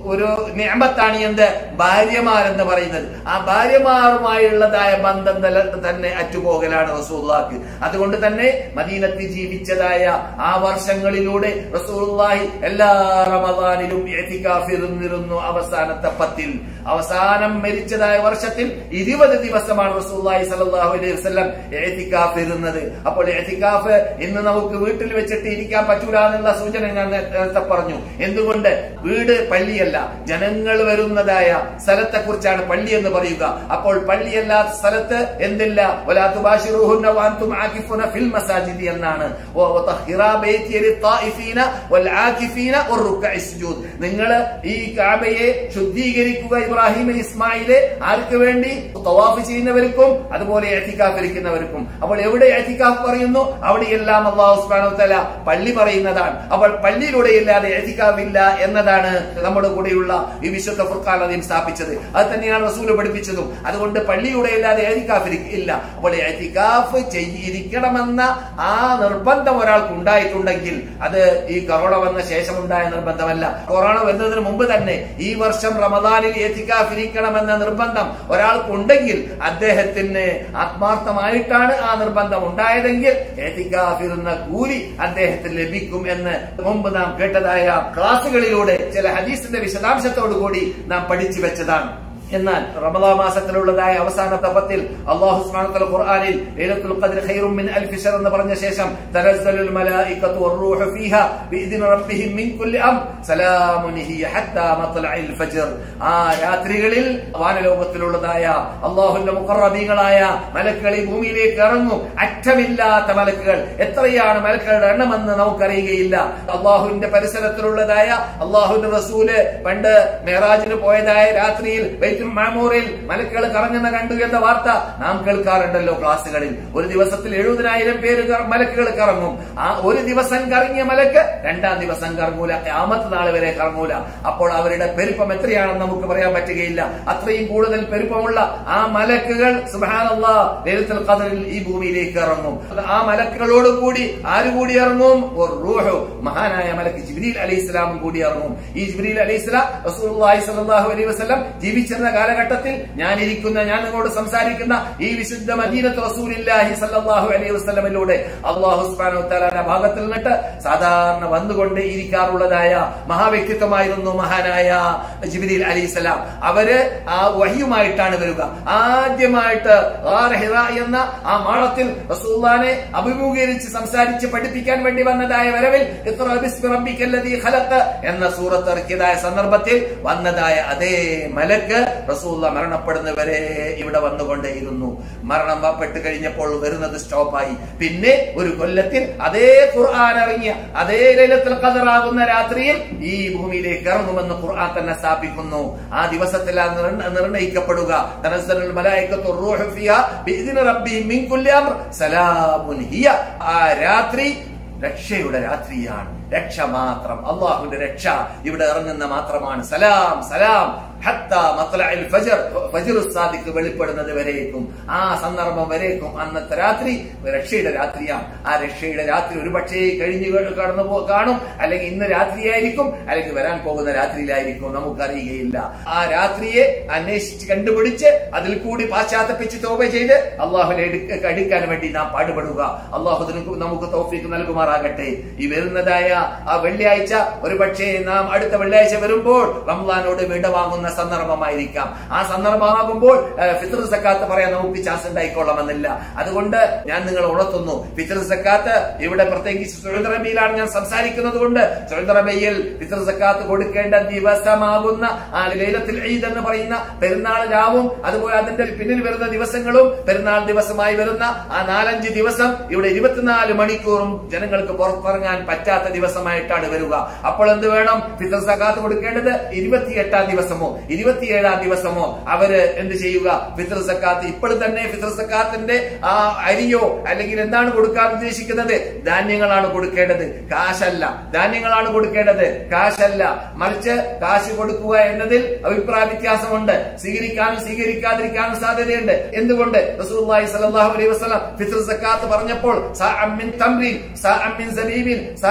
ഒരു നിയമത്താണ് എന്ത് ഭാര്യമാർ എന്ന് പറയുന്നത് ആ ഭാര്യമാരുമായുള്ളതായ ബന്ധം തല- തന്നെ അറ്റുപോകലാണ് റസൂള്ളാക്ക് അതുകൊണ്ട് തന്നെ മദീനത്തിൽ ജീവിച്ചതായ ആ വർഷങ്ങളിലൂടെ റസൂലുള്ളാഹി എല്ലാ റമദാനിലും എത്തിക്കാഫിരുന്നിരുന്നു അവസാനത്തെ പത്തിൽ അവസാനം മരിച്ചതായ വർഷത്തിൽ ഇരുപത് ദിവസമാണ് റസൂലുള്ളാഹി സല്ലല്ലാഹു അലൈഹി വസല്ലം എത്തിക്കാഫിരുന്നത് അപ്പോൾ എത്തിക്കാഫ് ഇന്ന് നമുക്ക് വീട്ടിൽ വെച്ചിട്ട് ഇരിക്കാൻ പറ്റൂല എന്നുള്ള സൂചന ഞാൻ നേരത്തെ പറഞ്ഞു എന്തുകൊണ്ട് വീട് പള്ളിയല്ല ജനങ്ങൾ വരുന്നതായ സ്ഥലത്തെ കുറിച്ചാണ് പള്ളി എന്ന് പറയുക അപ്പോൾ പള്ളിയല്ലാത്ത സ്ഥലത്ത് എന്തില്ല വലാത്തു ബാഷിറൂഹുന്ന വാന്തും ആകിഫുന ഫിൽ മസാജിദി എന്നാണ് വ- വതഹിറാ ബൈതിയ ലിത്തായിഫീന വൽ ആകിഫീന വറുക്കഇ സുജൂദ് നിങ്ങൾ ഈ കാബയെ ശുദ്ധീകരിക്കുക ഇബ്രാഹിം ഇസ്മായിലെ ആർക്ക് വേണ്ടി തവാഫ് ചെയ്യുന്നവർക്കും അതുപോലെ എത്തിക്കാഫ് ഇരിക്കുന്നവർക്കും അപ്പോൾ എവിടെ എത്തിക്കാഫ് പറയുന്നു അവിടെയെല്ലാം അള്ളാഹു സുബ്ഹാനഹു വതആല പള്ളി പറയുന്നതാണ് അപ്പോൾ പള്ളിയിലൂടെ ഇല്ലാതെ എത്തിക്കാഫ് ഇല്ല എന്നതാണ് നമ്മുടെ കൂടെയുള്ള ഈ വിശുദ്ധ ഫുർഖാൻ അദീം സ്ഥാപിച്ചത് അത് തന്നെയാണ് റസൂൽ പഠിപ്പിച്ചതും അതുകൊണ്ട് പള്ളിയുടെ ഇല്ലാതെ എത്തിക്കാഫ് ഇല്ല അപ്പോൾ എത്തിക്കാഫ് ഇരിക്കണമെന്ന ആ നിർബന്ധം ഒരാൾക്ക് ഉണ്ടായിട്ടുണ്ടെങ്കിൽ അത് ഈ കൊറോണ വന്ന ശേഷം ഉണ്ടായ നിർബന്ധമല്ല കൊറോണ വരുന്നതിന് മുമ്പ് തന്നെ ഈ വർഷം റമദാനിൽ എത്തിക്കാഫ് ഇരിക്കണമെന്ന നിർബന്ധം ഒരാൾക്കുണ്ടെങ്കിൽ അദ്ദേഹത്തിന് ആത്മാർത്ഥമായിട്ടാണ് ആ നിർബന്ധം ഉണ്ടായതെങ്കിൽ എത്തിക്കാഫ് ഇരുന്ന കൂലി അദ്ദേഹത്തിന് ലഭിക്കും എന്ന് മുമ്പ് നാം കേട്ടതായ ക്ലാസുകളിലൂടെ ചില ഹദീസിന്റെ വിശദാംശത്തോടു കൂടി നാം പഠിച്ചു വെച്ചതാണ് എന്നാൽ റമദാ മാസത്തിലുള്ളതായ അവസാനത്തെ പത്തിൽ അല്ലാഹു സുബ്ഹാനഹു വതആല ഖുർആനിൽ ലൈലത്തുൽ ഖദ്ർ ഖൈറും മിൻ അൽഫി ശർ എന്ന് പറഞ്ഞ ശേഷം തനസ്സലുൽ മലായികത്തു വറൂഹു ഫീഹാ ബിഇദ്നി റബ്ബിഹിം മിൻ കുല്ലി അം സലാമുൻ ഹിയ ഹത്താ മത്ലഇൽ ഫജ്ർ ആ രാത്രികളിൽ വാനലോകത്തിലുള്ളതായ അല്ലാഹുവിന്റെ മുഖറബീങ്ങളായ മലക്കുകൾ ഈ ഭൂമിയിലേക്ക് ഇറങ്ങും അറ്റമില്ലാത്ത മലക്കുകൾ എത്രയാണ് മലക്കുകളുടെ എണ്ണമെന്ന് നമുക്കറിയുകയില്ല അള്ളാഹുവിന്റെ പരിസരത്തിലുള്ളതായ അള്ളാഹുവിന്റെ റസൂല് പണ്ട് മെഹറാജിന് പോയതായ രാത്രിയിൽ ബൈത്തുൽ മാമൂറിൽ മലക്കുകൾ കറങ്ങുന്ന കണ്ടു എന്ന വാർത്ത നാം കേൾക്കാറുണ്ടല്ലോ ക്ലാസ്സുകളിൽ ഒരു ദിവസത്തിൽ എഴുപതിനായിരം പേര് കറ- മലക്കുകൾ കറങ്ങും ആ ഒരു ദിവസം കറങ്ങിയ മലക്ക് രണ്ടാം ദിവസം കറങ്ങൂല ആമത്ത് നാൾ വരെ കറങ്ങൂല അപ്പോൾ അവരുടെ പെരുപ്പം എത്രയാണെന്ന് നമുക്ക് പറയാൻ പറ്റുകയില്ല അത്രയും കൂടുതൽ പെരുപ്പമുള്ള ആ മലക്കുകൾ സുബാനല്ലാ ലളിതൽ ഖദറിൽ ഈ ഭൂമിയിലേക്ക് ഇറങ്ങും ആ മലക്കുകളോട് കൂടി ആര് കൂടി ഇറങ്ങും ഒരു റൂഹു മഹാനായ മലക്ക് ജിബ്രീൽ അലൈഹി ഇസ്ലാമും കൂടി ഇറങ്ങും ഈ ജിബ്രീൽ അലൈഹി ഇസ്ലാം റസൂലുള്ളാഹി സ്വല്ലല്ലാഹു അലൈഹി വസല്ലം ജീവിച്ചിരുന്ന കാലഘട്ടത്തിൽ ഞാൻ ഇരിക്കുന്ന ഞാൻ നിങ്ങളോട് സംസാരിക്കുന്ന ഈ വിശുദ്ധ മദീനത്ത് റസൂലില്ലാഹി സല്ലല്ലാഹു അലൈഹി വസല്ലമിലൂടെ അല്ലാഹു സുബ്ഹാനഹു വതആലയുടെ ഭാഗത്തിൽ നിന്നിട്ട് സാധാരണ വന്നുകൊണ്ട് ഇരിക്കാറുള്ളതായ മഹാവ്യക്തിത്വമായിരുന്നു മഹാനായ ജിബ്രീൽ അലൈഹി സ്വലാം അവര് ആ വഹിയുമായിട്ടാണ് വരിക ആദ്യമായിട്ട് ഗാർ ഹിറ എന്ന ആ മാളത്തിൽ റസൂല്ലാനെ അഭിമുഖീകരിച്ച് സംസാരിച്ച് പഠിപ്പിക്കാൻ വേണ്ടി വന്നതായ വരവിൽ ഇഖ്റ ബിസ്മി റബ്ബിക്കല്ലദീ ഖലഖ് എന്ന സൂറത്ത് ഇറക്കിയതായ സന്ദർഭത്തിൽ വന്നതായ അതേ മലക്ക് റസൂല്ല മരണപ്പെടുന്നവരെ ഇവിടെ വന്നുകൊണ്ടേയിരുന്നു മരണം പെട്ട് കഴിഞ്ഞപ്പോൾ വരുന്നത് സ്റ്റോപ്പായി പിന്നെ ഒരു കൊല്ലത്തിൽ അതേ ഖുർആൻ ഇറങ്ങിയ അതേ ലൈലത്തുൽ ഖദറാകുന്ന രാത്രിയിൽ ഈ ഭൂമിയിലേക്ക് ഇറങ്ങുമെന്ന് ഖുർആൻ തന്നെ സ്ഥാപിക്കുന്നു ആ ദിവസത്തിൽ ആ നിർണ്ണ- നിർണ്ണയിക്കപ്പെടുക തനസ്സലുൽ മലായികത്തു റൂഹു ഫിഹാ ബിഇദ്നി റബ്ബിഹിം മിൻ കുല്ലി അംർ സലാമുൻ ഹിയ ആ രാത്രി രക്ഷയുടെ രാത്രിയാണ് രക്ഷ മാത്രം അള്ളാഹുവിന്റെ രക്ഷ ഇവിടെ ഇറങ്ങുന്ന മാത്രമാണ് സലാം സലാം ഹത്താ മത്ലഇൽ ഫജ്ർ ഫജ്ർ സാദിഖ് വെളിപ്പെടുന്നത് വരേക്കും ആ സന്ദർഭം വരേക്കും അന്നത്തെ രാത്രി രക്ഷയുടെ രാത്രിയാണ് ആ രക്ഷയുടെ രാത്രി ഒരു പക്ഷേ കഴിഞ്ഞു കടന്നു പോ കാണും അല്ലെങ്കിൽ ഇന്ന് രാത്രിയായിരിക്കും അല്ലെങ്കിൽ വരാൻ പോകുന്ന രാത്രിയിലായിരിക്കും നമുക്കറിയുകയില്ല ആ രാത്രിയെ അന്വേഷിച്ച് കണ്ടുപിടിച്ച് അതിൽ കൂടി പാശ്ചാത്തപ്പിച്ച് തോപ ചെയ്ത് അള്ളാഹുലേക്ക് അടുക്കാൻ വേണ്ടി നാം പാടുപെടുക അള്ളാഹു അതിന് നമുക്ക് തൗഫീക്ക് നൽകുമാറാകട്ടെ ഈ വരുന്നതായ ആ വെള്ളിയാഴ്ച ഒരു പക്ഷേ നാം അടുത്ത വെള്ളിയാഴ്ച വരുമ്പോൾ റംലാനോട് വിട വാങ്ങുന്ന സന്ദർഭമായിരിക്കാം ആ സന്ദർഭമാകുമ്പോൾ ഏഹ്, ഫിത്ർ സക്കാത്ത് പറയാൻ നമുക്ക് ചാൻസ് ഉണ്ടായിക്കൊള്ളണമെന്നില്ല അതുകൊണ്ട് ഞാൻ നിങ്ങൾ ഉണർത്തുന്നു ഫിത്ർ സക്കാത്ത് ഇവിടെ പ്രത്യേകിച്ച് സുരേന്ദ്രബിയിലാണ് ഞാൻ സംസാരിക്കുന്നത് കൊണ്ട് സുരേന്ദ്രബിയിൽ ഫിത്ർ സക്കാത്ത് കൊടുക്കേണ്ട ദിവസമാകുന്ന ആ ലൈലത്തിൽ ഈദ് എന്ന് പറയുന്ന പെരുന്നാൾ രാവും അതുപോലെ അതിന്റെ പിന്നിൽ വരുന്ന ദിവസങ്ങളും പെരുന്നാൾ ദിവസമായി വരുന്ന ആ നാലഞ്ച് ദിവസം ഇവിടെ ഇരുപത്തിനാല് മണിക്കൂറും ജനങ്ങൾക്ക് പുറത്തിറങ്ങാൻ പറ്റാത്ത ദിവസമായിട്ടാണ് വരിക അപ്പോൾ എന്ത് വേണം ഫിത്ർ സക്കാത്ത് കൊടുക്കേണ്ടത് ഇരുപത്തിയെട്ടാം ദിവസമോ ഇരുപത്തിയേഴാം ദിവസമോ അവര് എന്ത് ചെയ്യുക ഫിത്ർ സക്കാത്ത് ഇപ്പോൾ തന്നെ ഫിത്ർ സക്കാത്തിന്റെ ആ അരിയോ അല്ലെങ്കിൽ എന്താണ് കൊടുക്കാൻ ഉദ്ദേശിക്കുന്നത് ധാന്യങ്ങളാണ് കൊടുക്കേണ്ടത് കാശല്ല ധാന്യങ്ങളാണ് കൊടുക്കേണ്ടത് കാശല്ല മറിച്ച് കാശ് കൊടുക്കുക എന്നതിൽ അഭിപ്രായ വ്യത്യാസമുണ്ട് സ്വീകരിക്കാനും സ്വീകരിക്കാതിരിക്കാനും സാധ്യതയുണ്ട് എന്തുകൊണ്ട് റസൂലുള്ളാഹി സ്വല്ലല്ലാഹു അലൈഹി വസല്ലം ഫിത്ർ സക്കാത്ത് പറഞ്ഞപ്പോൾ സാഅം മിൻ തംറിൻ സാഅം മിൻ സബീബിൻ സാഅം മിൻ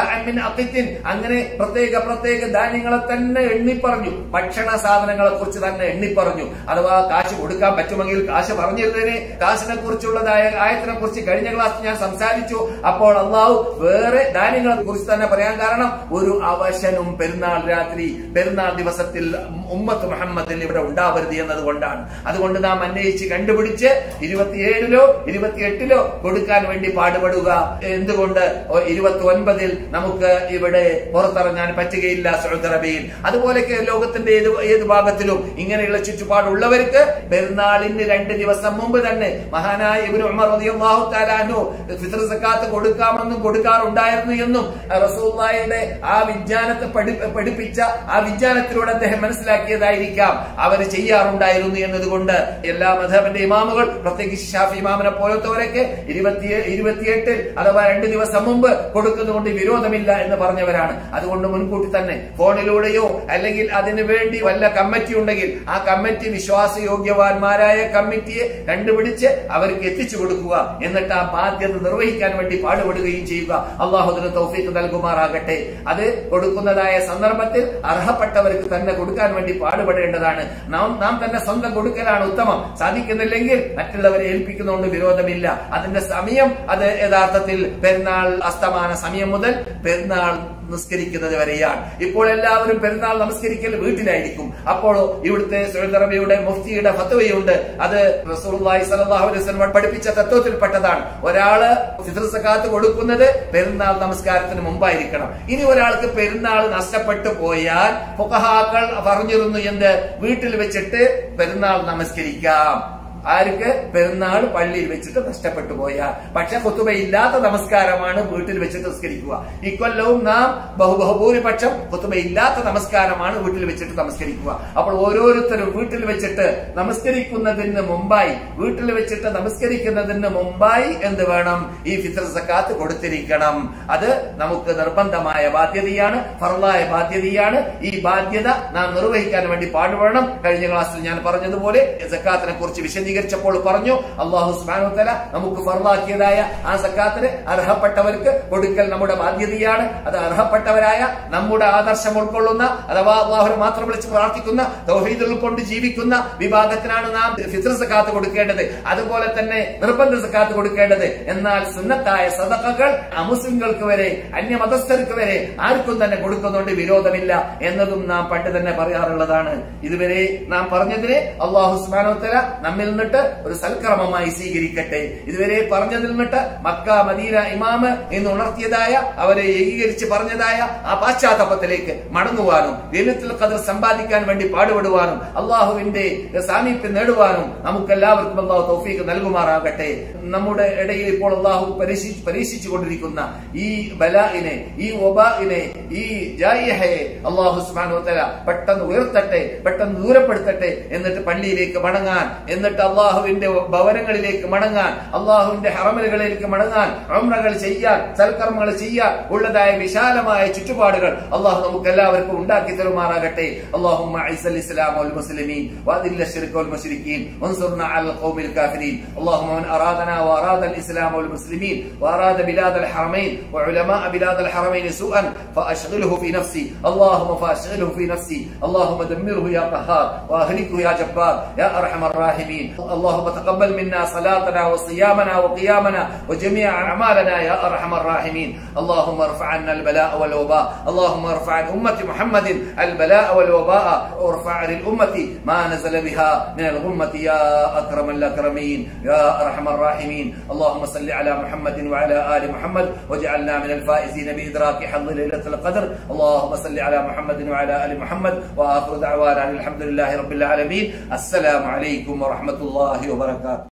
അക്കിത്തിൻ അങ്ങനെ പ്രത്യേക പ്രത്യേക ധാന്യങ്ങളെ തന്നെ എണ്ണി പറഞ്ഞു ഭക്ഷണ സാധനങ്ങളെ കുറിച്ച് തന്നെ എണ്ണി പറഞ്ഞു അഥവാ കാശ് കൊടുക്കാൻ പറ്റുമെങ്കിൽ കാശ് പറഞ്ഞിരുന്നതിന് കാശിനെ കുറിച്ചുള്ളതായ ആയത്തിനെ കുറിച്ച് കഴിഞ്ഞ ക്ലാസ് ഞാൻ സംസാരിച്ചു അപ്പോൾ അള്ളാഹു വേറെ ധാന്യങ്ങളെ കുറിച്ച് തന്നെ പറയാൻ കാരണം ഒരു അവശനും പെരുന്നാൾ രാത്രി പെരുന്നാൾ ദിവസത്തിൽ ഉമ്മത്ത് മുഹമ്മദിൽ ഇവിടെ ഉണ്ടാവരുത് എന്നതുകൊണ്ടാണ് അതുകൊണ്ട് നാം അന്വേഷിച്ച് കണ്ടുപിടിച്ച് ഇരുപത്തിയേഴിലോ ഇരുപത്തിയെട്ടിലോ കൊടുക്കാൻ വേണ്ടി പാടുപെടുക എന്തുകൊണ്ട് ഇരുപത്തി ഒൻപതിൽ നമുക്ക് ഇവിടെ പുറത്തിറങ്ങാൻ പറ്റുകയില്ല സൗദി അറേബ്യയിൽ അതുപോലെയൊക്കെ ലോകത്തിന്റെ ഏത് ഏത് ഭാഗത്തിലും ഇങ്ങനെയുള്ള ചുറ്റുപാടുള്ളവർക്ക് പെരുന്നാളിന് രണ്ട് ദിവസം മുമ്പ് തന്നെ മഹാനായ ഇബ്നു ഉമർ റളിയല്ലാഹു തആല അൻഹു ഫിത്ർ സക്കാത്ത് കൊടുക്കാമെന്നും കൊടുക്കാറുണ്ടായിരുന്നു എന്നും റസൂലുള്ളാഹിയുടെ ആ വിജ്ഞാനത്തെ പഠി- പഠിപ്പിച്ച ആ വിജ്ഞാനത്തിലൂടെ അദ്ദേഹം മനസ്സിലാക്കിയതായിരിക്കാം അവർ ചെയ്യാറുണ്ടായിരുന്നു എന്നതുകൊണ്ട് എല്ലാ മധബന്റെ ഇമാമുകൾ പ്രത്യേകിച്ച് ഷാഫി ഇമാമിനെ പോലത്തവരൊക്കെ ഇരുപത്തി ഇരുപത്തിയെട്ടിൽ അഥവാ രണ്ട് ദിവസം മുമ്പ് കൊടുക്കുന്നതുകൊണ്ട് വിരോധമില്ല എന്ന് പറഞ്ഞവരാണ് അതുകൊണ്ട് മുൻകൂട്ടി തന്നെ ഫോണിലൂടെയോ അല്ലെങ്കിൽ അതിനു വേണ്ടി വല്ല കമ്മിറ്റി ഉണ്ടെങ്കിൽ ആ കമ്മിറ്റി വിശ്വാസയോഗ്യവാന്മാരായ കമ്മിറ്റിയെ കണ്ടുപിടിച്ച് അവർക്ക് എത്തിച്ചു കൊടുക്കുക എന്നിട്ട് ആ ബാധ്യത നിർവഹിക്കാൻ വേണ്ടി പാടുപെടുകയും ചെയ്യുക അള്ളാഹുദിന് തൗഫീഖ് നൽകുമാറാകട്ടെ അത് കൊടുക്കുന്നതായ സന്ദർഭത്തിൽ അർഹപ്പെട്ടവർക്ക് തന്നെ കൊടുക്കാൻ വേണ്ടി പാടുപെടേണ്ടതാണ് നാം നാം തന്നെ സ്വന്തം കൊടുക്കലാണ് ഉത്തമം സാധിക്കുന്നില്ലെങ്കിൽ മറ്റുള്ളവരെ ഏൽപ്പിക്കുന്നതുകൊണ്ട് വിരോധമില്ല അതിന്റെ സമയം അത് യഥാർത്ഥത്തിൽ പെരുന്നാൾ അസ്തമാന സമയം മുതൽ പെരുന്നാൾ നിസ്കരിക്കുന്നത് വരെയാണ് ഇപ്പോൾ എല്ലാവരും പെരുന്നാൾ നമസ്കരിക്കൽ വീട്ടിലായിരിക്കും അപ്പോഴോ ഇവിടുത്തെ സൗദി അറേബ്യയുടെ മുഫ്തിയുടെ ഫത്വയുണ്ട് അത് റസൂലുള്ളാഹി സ്വല്ലല്ലാഹു അലൈഹി വസല്ലം പഠിപ്പിച്ച തത്വത്തിൽപ്പെട്ടതാണ് ഒരാള് ഫിത്ർ സക്കാത്ത് കൊടുക്കുന്നത് പെരുന്നാൾ നമസ്കാരത്തിന് മുമ്പായിരിക്കണം ഇനി ഒരാൾക്ക് പെരുന്നാൾ നഷ്ടപ്പെട്ടു പോയാൽ ഫുഖഹാക്കൾ പറഞ്ഞിരുന്നു എന്ത് വീട്ടിൽ വെച്ചിട്ട് പെരുന്നാൾ നമസ്കരിക്കാം ആർക്ക് പെരുന്നാൾ പള്ളിയിൽ വെച്ചിട്ട് നഷ്ടപ്പെട്ടു പോയാൽ പക്ഷെ കുത്തുബയില്ലാത്ത നമസ്കാരമാണ് വീട്ടിൽ വെച്ചിട്ട് നമസ്കരിക്കുക ഇക്കൊല്ലവും നാം ബഹു ബഹുഭൂരിപക്ഷം കുത്തുബയില്ലാത്ത നമസ്കാരമാണ് വീട്ടിൽ വെച്ചിട്ട് നമസ്കരിക്കുക അപ്പോൾ ഓരോരുത്തരും വീട്ടിൽ വെച്ചിട്ട് നമസ്കരിക്കുന്നതിന് മുമ്പായി വീട്ടിൽ വെച്ചിട്ട് നമസ്കരിക്കുന്നതിന് മുമ്പായി എന്ത് വേണം ഈ ഫിത്ർ സക്കാത്ത് കൊടുത്തിരിക്കണം അത് നമുക്ക് നിർബന്ധമായ ബാധ്യതയാണ് ഫറലായ ബാധ്യതയാണ് ഈ ബാധ്യത നാം നിർവഹിക്കാൻ വേണ്ടി പാടുപെടണം കഴിഞ്ഞ ക്ലാസ്സിൽ ഞാൻ പറഞ്ഞതുപോലെ സക്കാത്തിനെ കുറിച്ച് വിശദീകരിച്ചപ്പോൾ പറഞ്ഞു അള്ളാഹു സുബ്ഹാനഹു വതആല നമുക്ക് ഫറലാക്കിയതായ ആ സക്കാത്തിന് അർഹപ്പെട്ടവർക്ക് കൊടുക്കൽ നമ്മുടെ ബാധ്യതയാണ് അത് അർഹപ്പെട്ടവരായ നമ്മുടെ ആദർശം ഉൾക്കൊള്ളുന്ന അഥവാ അള്ളാഹുനെ മാത്രം വിളിച്ച് പ്രാർത്ഥിക്കുന്ന തൗഹീദ് ഉൾക്കൊണ്ട് ജീവിക്കുന്ന വിഭാഗത്തിനാണ് നാം ഫിത്ർ സക്കാത്ത് കൊടുക്കേണ്ടത് അതുപോലെ തന്നെ നിർബന്ധ സക്കാത്ത് കൊടുക്കേണ്ടത് എന്നാൽ സുന്നത്തായ സദഖകൾ അമുസ്ലിങ്ങൾക്ക് വരെ അന്യമതസ്ഥർക്ക് വരെ ആർക്കും തന്നെ കൊടുക്കുന്നുണ്ട് വിരോധമില്ല എന്നതും നാം പണ്ട് തന്നെ പറയാറുള്ളതാണ് ഇതുവരെ നാം പറഞ്ഞതിനെ അള്ളാഹു സുബാനോത്തര നമ്മിൽ നിന്നിട്ട് ഒരു സൽക്രമമായി സ്വീകരിക്കട്ടെ ഇതുവരെ പറഞ്ഞതിൽ നിന്നിട്ട് മക്ക മദീന ഇമാമ് എന്ന് ഉണർത്തിയതായ അവരെ ഏകീകരിച്ച് പറഞ്ഞതായ ആ പാശ്ചാത്തലത്തിലേക്ക് മടങ്ങുവാനും ലലിത്തുൽ ഖദർ സമ്പാദിക്കാൻ വേണ്ടി പാടുപെടുവാനും അള്ളാഹുവിന്റെ സാമീപ്യം നേടുവാനും നമുക്ക് എല്ലാവർക്കും അള്ളാഹു തൗഫീഖ് നൽകുമാറാകട്ടെ നമ്മുടെ ഇടയിൽ ഇപ്പോൾ അള്ളാഹു പരീക്ഷിച്ച് പരീക്ഷിച്ചു കൊണ്ടിരിക്കുന്ന ഈ ബലാഇനെ ഈ ഒബാഇനെ ഈ ജായിഹയെ അള്ളാഹു സുബ്ഹാനഹു വതആല പെട്ടെന്ന് ഉയർത്തട്ടെ പെട്ടെന്ന് ദൂരപ്പെടുത്തട്ടെ എന്നിട്ട് പള്ളിയിലേക്ക് മടങ്ങാൻ എന്നിട്ട് അള്ളാഹുവിന്റെ ഭവനങ്ങളിലേക്ക് മടങ്ങാൻ അള്ളാഹുവിന്റെ ഹറമലുകളിലേക്ക് മടങ്ങാൻ ഉംറകൾ ചെയ്യാൻ സൽക്കർമ്മങ്ങൾ ചെയ്യാൻ ഉള്ളതായ വിശാലമായ ചുറ്റുപാടുകൾ അള്ളാഹു നമുക്ക് എല്ലാവർക്കും ഉണ്ടാക്കി തരുമാറാകട്ടെ اللهم اعز الاسلام والمسلمين واذل الشرك والمشركين وانصرنا على القوم الكافرين اللهم من ارادنا واراد الاسلام والمسلمين واراد بلاد الحرمين وعلماء بلاد الحرمين سوءا فاشغله في نفسي اللهم فاشغله في نفسي اللهم دمره يا قهار واهلكه يا جبار يا ارحم الراحمين اللهم تقبل منا صلاتنا وصيامنا وقيامنا وجميع اعمالنا يا ارحم الراحمين اللهم ارفع عنا البلاء والوباء اللهم ارفع عن امه محمد البلاء والوباء وارفع عن الامه ما نزل بها من الغمه يا اكرم الاكرمين يا ارحم الراحمين اللهم صل على محمد وعلى ال محمد واجعلنا من الفائزين بادراك حظ ليله القدر اللهم صل على محمد وعلى ال محمد واخر دعوانا أن الحمد لله رب العالمين السلام عليكم ورحمه الله وبركاته